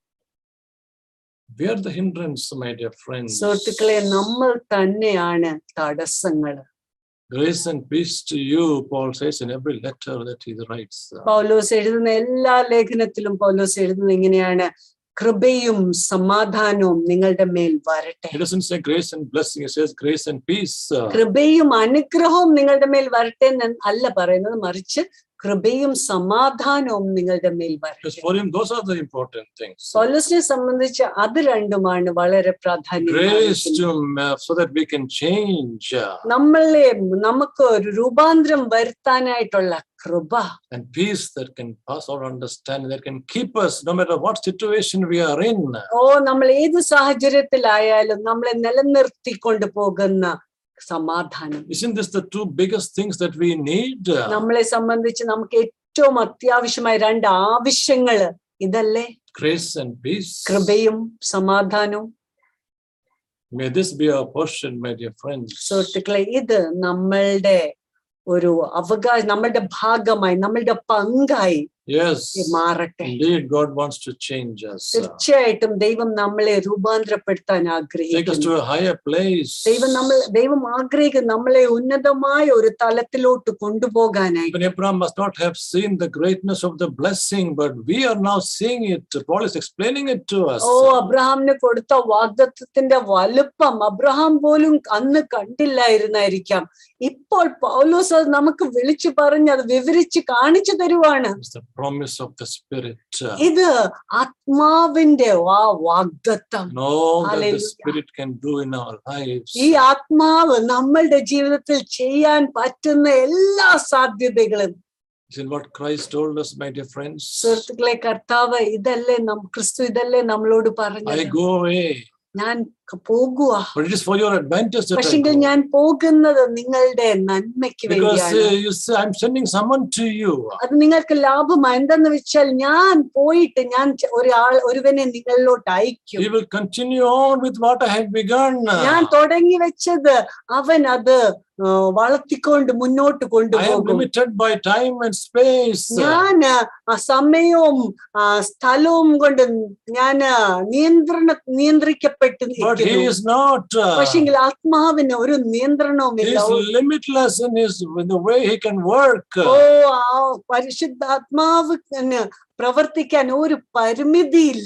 We are the hindrance, my dear friends. സുഹൃത്തുക്കളെ നമ്മൾ തന്നെയാണ് തടസ്സങ്ങൾ Grace and peace to you, Paul says in every letter that he writes. പൗലോസ് എഴുതുന്ന എല്ലാ ലേഖനത്തിലും പൗലോസ് എഴുതുന്നത് ഇങ്ങനെയാണ് കൃപയും സമാധാനവും നിങ്ങളുടെ മേൽ വരട്ടെ He doesn't say grace and blessing, he says grace and peace. കൃപയും അനുഗ്രഹവും നിങ്ങളുടെ മേൽ വരട്ടെ എന്ന് അല്ല പറയുന്നത് മറിച്ച് കൃപയും സമാധാനവും നിങ്ങളുടെ മേൽ Because വരട്ടെ for him, those are the important things. പൗലോസിനെ സംബന്ധിച്ച് അത് രണ്ടുമാണ് വളരെ Grace പ്രാധാന്യം to uh, so that we can change നമ്മളെ നമുക്ക് ഒരു രൂപാന്തരം വരുത്താനായിട്ടുള്ള കൃപ and peace that can pass our understanding, that can keep us no matter what situation we are in. ഓ നമ്മൾ ഏത് സാഹചര്യത്തിലായാലും നമ്മളെ നിലനിർത്തിക്കൊണ്ട് പോകുന്ന സമാധാനം Isn't this the two biggest things that we need? നമ്മളെ സംബന്ധിച്ച് നമുക്ക് ഏറ്റവും അത്യാവശ്യമായ രണ്ട് ആവശ്യങ്ങള് ഇതല്ലേ Grace and peace. കൃപയും സമാധാനവും May this be our portion, my dear friends. സുഹൃത്തുക്കളെ ഇത് നമ്മളുടെ ഒരു അവകാശം നമ്മളുടെ ഭാഗമായി നമ്മളുടെ പങ്കായി Yes, മാറട്ടെ indeed, God wants to change us. തീർച്ചയായിട്ടും ദൈവം നമ്മളെ രൂപാന്തരപ്പെടുത്താൻ Take us ആഗ്രഹിക്കുന്നു to a higher place. ദൈവം നമ്മൾ ദൈവം ആഗ്രഹിക്കും നമ്മളെ ഉന്നതമായ ഒരു തലത്തിലോട്ട് കൊണ്ടുപോകാനായി Even Abraham must not have seen the greatness of the blessing, but we are now seeing it. Paul is explaining it to us. ഓ അബ്രഹാമിന് കൊടുത്ത വാഗ്ദത്വത്തിന്റെ വലുപ്പം അബ്രഹാം പോലും അന്ന് കണ്ടില്ലായിരുന്നായിരിക്കാം ഇപ്പോൾ പൗലോസ് അത് നമുക്ക് വിളിച്ചു പറഞ്ഞ് അത് വിവരിച്ച് കാണിച്ചു തരുവാണ് It's the promise of the Spirit. ഇത് ആത്മാവിന്റെ ആ വാഗ്ദത്തം And all that the Hallelujah. Spirit can do in our lives. ഈ ആത്മാവ് നമ്മളുടെ ജീവിതത്തിൽ ചെയ്യാൻ പറ്റുന്ന എല്ലാ സാധ്യതകളും Isn't what Christ told us, my dear friends? സുഹൃത്തുക്കളെ കർത്താവ് ഇതല്ലേ നം ക്രിസ്തു ഇതല്ലേ നമ്മളോട് I പറഞ്ഞത് go away. ഞാൻ പോകുക But it is for your advantage that I പക്ഷെങ്കിൽ go. ഞാൻ പോകുന്നത് നിങ്ങളുടെ നന്മയ്ക്ക് Because വേണ്ടിയാണ് uh, you say, I'm sending someone to you. അത് നിങ്ങൾക്ക് ലാഭമാ എന്തെന്ന് വെച്ചാൽ ഞാൻ പോയിട്ട് ഞാൻ ച- ഒരാൾ ഒരുവനെ നിങ്ങളിലോട്ട് അയക്കും He will continue on with what I have begun. ഞാൻ തുടങ്ങി വെച്ചത് അവൻ അത് ആ, വളർത്തിക്കൊണ്ട് മുന്നോട്ട് I am കൊണ്ടുപോകും limited by time and space. ഞാൻ ആ സമയവും ആ സ്ഥലവും കൊണ്ട് ഞാൻ നിയന്ത്രണ നിയന്ത്രിക്കപ്പെട്ട് But he ഇരിക്കുന്നു. is not. uh, പക്ഷെങ്കിൽ ആത്മാവിന് ഒരു നിയന്ത്രണവുമില്ല He is limitless in his in the way he can work. ഓ ആ പരിശുദ്ധാത്മാവ് പ്രവർത്തിക്കാൻ ഒരു പരിമിതിയില്ല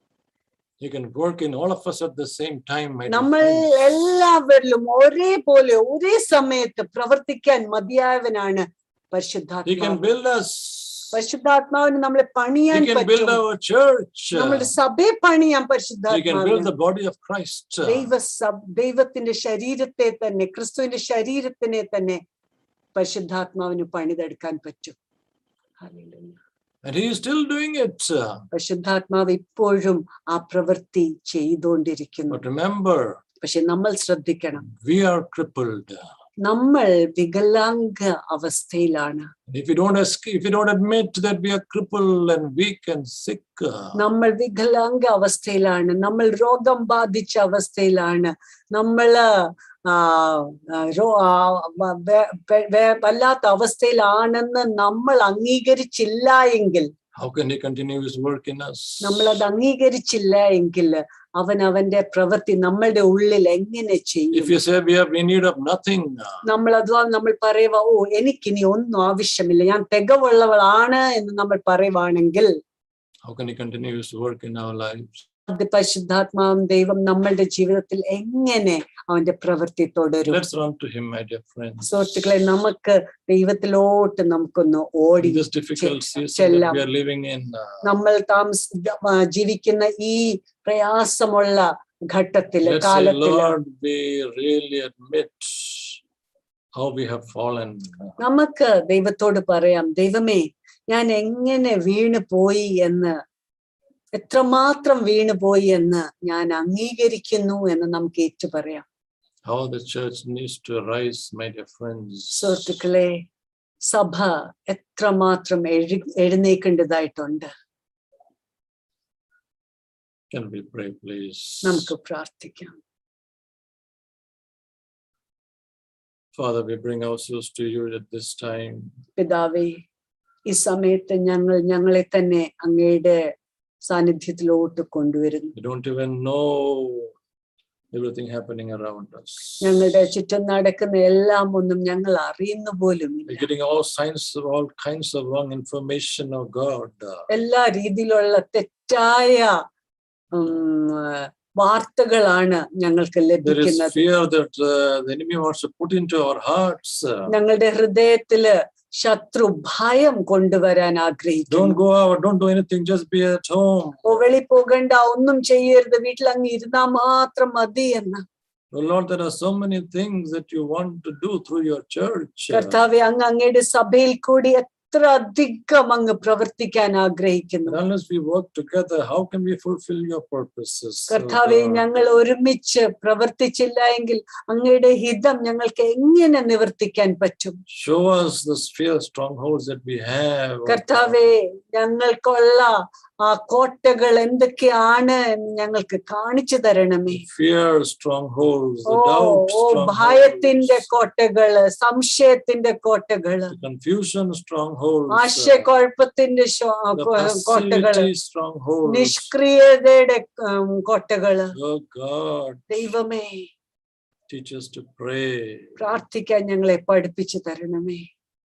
He can work in all of us at the same time. my dear നമ്മൾ friends. എല്ലാവരിലും ഒരേപോലെ ഒരേ സമയത്ത് പ്രവർത്തിക്കാൻ മതിയായവനാണ് He can പരിശുദ്ധാത്മാവ് build us. പരിശുദ്ധാത്മാവിന് നമ്മളെ പണിയാൻ He can build പറ്റും our church. നമ്മുടെ സഭയെ പണിയാൻ He can build പരിശുദ്ധാത്മാവിന് the body of Christ. ദൈവ സഭ- ദൈവത്തിന്റെ ശരീരത്തെ തന്നെ ക്രിസ്തുവിന്റെ ശരീരത്തിനെ തന്നെ പരിശുദ്ധാത്മാവിന് പണിതെടുക്കാൻ പറ്റും Hallelujah. And he is still doing it. പരിശുദ്ധാത്മാവ് ഇപ്പോഴും ആ പ്രവൃത്തി ചെയ്തുകൊണ്ടിരിക്കുന്നു But remember, പക്ഷെ നമ്മൾ ശ്രദ്ധിക്കണം we are crippled. നമ്മൾ വികലാംഗ അവസ്ഥയിലാണ് If you don't ask, if you don't admit that we are crippled and weak and sick, uh, നമ്മൾ വികലാംഗ അവസ്ഥയിലാണ് നമ്മൾ രോഗം ബാധിച്ച അവസ്ഥയിലാണ് നമ്മള് ആ, ആ, രോ- ആ, വ- വെ- വെ- വെ- വല്ലാത്ത അവസ്ഥയിലാണെന്ന് നമ്മൾ അംഗീകരിച്ചില്ല എങ്കിൽ how can he continue his work in us? നമ്മൾ അത് അംഗീകരിച്ചില്ല എങ്കിൽ അവൻ അവന്റെ പ്രവൃത്തി നമ്മളുടെ ഉള്ളിൽ എങ്ങനെ If ചെയ്യും you say we have in need of nothing, uh, നമ്മൾ അഥവാ നമ്മൾ പറയുക ഓ എനിക്കിനി ഒന്നും ആവശ്യമില്ല ഞാൻ തികവുള്ളവളാണ് എന്ന് നമ്മൾ പറയുവാണെങ്കിൽ how can he continue his work in our lives? അത് പരിശുദ്ധാത്മാവും ദൈവം നമ്മളുടെ ജീവിതത്തിൽ എങ്ങനെ അവന്റെ പ്രവൃത്തി തുടരും Let's run to him, my dear friends. സുഹൃത്തുക്കളെ നമുക്ക് ദൈവത്തിലോട്ട് നമുക്കൊന്ന് ഓടി In this difficult season that ചെല്ലാം. we are living in, uh, നമ്മൾ താമസ ആ, ജീവിക്കുന്ന ഈ പ്രയാസമുള്ള ഘട്ടത്തില് let's say, കാലത്തില് Lord, we really admit how we have fallen. നമുക്ക് ദൈവത്തോട് പറയാം ദൈവമേ ഞാൻ എങ്ങനെ വീണു പോയി എന്ന് എത്രമാത്രം വീണു പോയി എന്ന് ഞാൻ അംഗീകരിക്കുന്നു എന്ന് നമുക്ക് ഏറ്റു പറയാം How the church needs to rise, my dear friends. സുഹൃത്തുക്കളെ സഭ എത്രമാത്രം എഴു എഴുന്നേക്കേണ്ടതായിട്ടുണ്ട് Can we pray, please? നമുക്ക് പ്രാർത്ഥിക്കാം Father, we bring ourselves to you at this time. പിതാവേ ഈ സമയത്ത് ഞങ്ങൾ ഞങ്ങളെ തന്നെ അങ്ങയുടെ സാന്നിധ്യത്തിലോട്ട് കൊണ്ടുവരുന്നു We don't even know everything happening around us. ഞങ്ങളുടെ ചുറ്റും നടക്കുന്ന എല്ലാം ഒന്നും ഞങ്ങൾ അറിയുന്നു We're പോലുമില്ല getting all signs of all kinds of wrong information of God. എല്ലാ രീതിയിലുള്ള തെറ്റായ ഉം, വാർത്തകളാണ് ഞങ്ങൾക്ക് There is ലഭിക്കുന്നത് fear that uh, the enemy wants to put into our hearts. ഞങ്ങളുടെ ഹൃദയത്തില് ശത്രു ഭയം കൊണ്ടുവരാൻ Don't ആഗ്രഹിക്കുന്നു go out, don't do anything, just be at home. ഓ, വെളി പോകണ്ട ഒന്നും ചെയ്യരുത് വീട്ടിൽ അങ്ങ് ഇരുന്നാ മാത്രം മതി എന്ന് Oh Lord, there are so many things that you want to do through your church. കർത്താവെ അങ്ങ് അങ്ങയുടെ സഭയിൽ കൂടി എത്ര അധികം അങ്ങ് പ്രവർത്തിക്കാൻ ആഗ്രഹിക്കുന്നു And unless we work together, how can we fulfill your purposes? oh കർത്താവെ God? ഞങ്ങൾ ഒരുമിച്ച് പ്രവർത്തിച്ചില്ല എങ്കിൽ അങ്ങയുടെ ഹിതം ഞങ്ങൾക്ക് എങ്ങനെ നിവർത്തിക്കാൻ പറ്റും Show us the fear strongholds that we have. oh കർത്താവെ ഞങ്ങൾക്കുള്ള ആ കോട്ടകൾ എന്തൊക്കെയാണ് എന്ന് ഞങ്ങൾക്ക് കാണിച്ചു തരണമേ God. Fear strongholds, oh the doubt oh ഭയത്തിന്റെ strongholds, കോട്ടകള് സംശയത്തിന്റെ കോട്ടകള് the confusion strongholds, uh, ആശയക്കുഴപ്പത്തിന്റെ ശോ- the കോ- കോട്ടകള് passivity strongholds. നിഷ്ക്രിയതയുടെ ഉം, കോട്ടകള് Oh God, ദൈവമേ teach us to pray. പ്രാർത്ഥിക്കാൻ ഞങ്ങളെ പഠിപ്പിച്ചു തരണമേ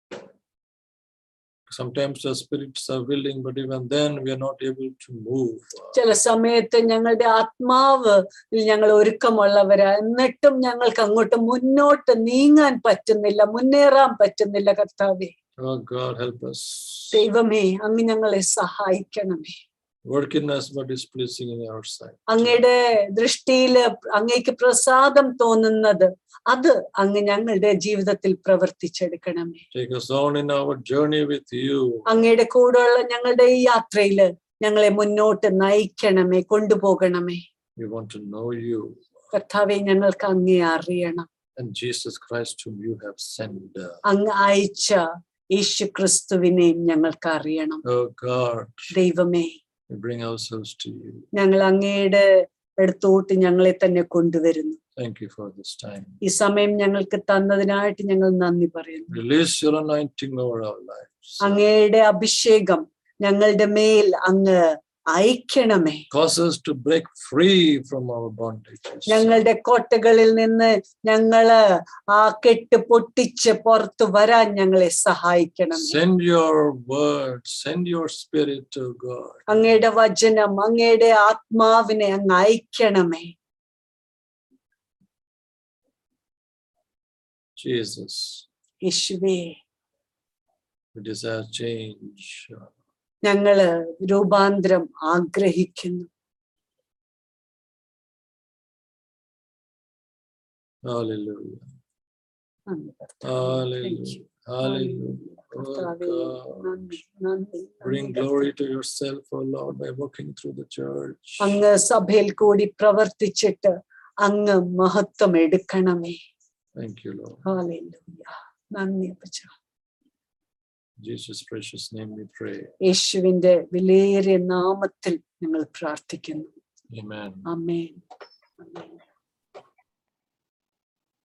Sometimes the spirits are willing, but even then we are not able to move. ചില സമയത്ത് ഞങ്ങളുടെ ആത്മാവ് ഞങ്ങൾ ഒരുക്കമുള്ളവരാ എന്നിട്ടും ഞങ്ങൾക്ക് അങ്ങോട്ട് മുന്നോട്ട് നീങ്ങാൻ പറ്റുന്നില്ല മുന്നേറാൻ പറ്റുന്നില്ല കർത്താവെ Oh God, help us. ദൈവമേ അങ്ങ് ഞങ്ങളെ സഹായിക്കണമേ Work in us what is pleasing in your sight. അങ്ങയുടെ ദൃഷ്ടിയില് അങ്ങേക്ക് പ്രസാദം തോന്നുന്നത് അത് അങ്ങ് ഞങ്ങളുടെ ജീവിതത്തിൽ പ്രവർത്തിച്ചെടുക്കണമേ Take us on in our journey with you. അങ്ങയുടെ കൂടെയുള്ള ഞങ്ങളുടെ ഈ യാത്രയില് ഞങ്ങളെ മുന്നോട്ട് നയിക്കണമേ കൊണ്ടുപോകണമേ We want to know you. കർത്താവെ ഞങ്ങൾക്ക് അങ്ങേ അറിയണം and Jesus Christ whom you have sent. uh, അങ്ങ് അയച്ച യേശു ക്രിസ്തുവിനെയും ഞങ്ങൾക്ക് അറിയണം Oh God, ദൈവമേ we bring ourselves to you. ഞങ്ങൾ അങ്ങയുടെ അടുത്തോട്ട് ഞങ്ങളെ തന്നെ കൊണ്ടുവരുന്നു Thank you for this time. ഈ സമയം ഞങ്ങൾക്ക് തന്നതിനായിട്ട് ഞങ്ങൾ നന്ദി പറയുന്നു Release your anointing over our lives. അങ്ങയുടെ അഭിഷേകം ഞങ്ങളുടെ മേൽ അങ്ങ് അയക്കണമേ Cause us to break free from our bondages. ഞങ്ങളുടെ കോട്ടകളിൽ നിന്ന് ഞങ്ങള് ആ കെട്ട് പൊട്ടിച്ച് പുറത്തു വരാൻ ഞങ്ങളെ സഹായിക്കണമേ Send your word, send your spirit to God. അങ്ങയുടെ വചനം അങ്ങയുടെ ആത്മാവിനെ അങ്ങ് അയക്കണമേ Jesus, യേശുവേ we desire change. ഞങ്ങള് രൂപാന്തരം ആഗ്രഹിക്കുന്നു Hallelujah. നന്ദി കർത്താവേ. Thank you. Hallelujah. Hallelujah. Oh കർത്താവേ, God. നന്ദി, നന്ദി, Bring നന്ദി. glory to yourself, O Lord, by walking through the church. അങ്ങ് സഭയിൽ കൂടി പ്രവർത്തിച്ചിട്ട് അങ്ങ് മഹത്വം എടുക്കണമേ Thank you, Lord. ഹല്ലേലൂയ. നന്ദി അപ്പച്ച In Jesus' precious name we pray. യേശുവിന്റെ വിലയേറിയ നാമത്തിൽ ഞങ്ങൾ പ്രാർത്ഥിക്കുന്നു Amen. അമേൻ അമേൻ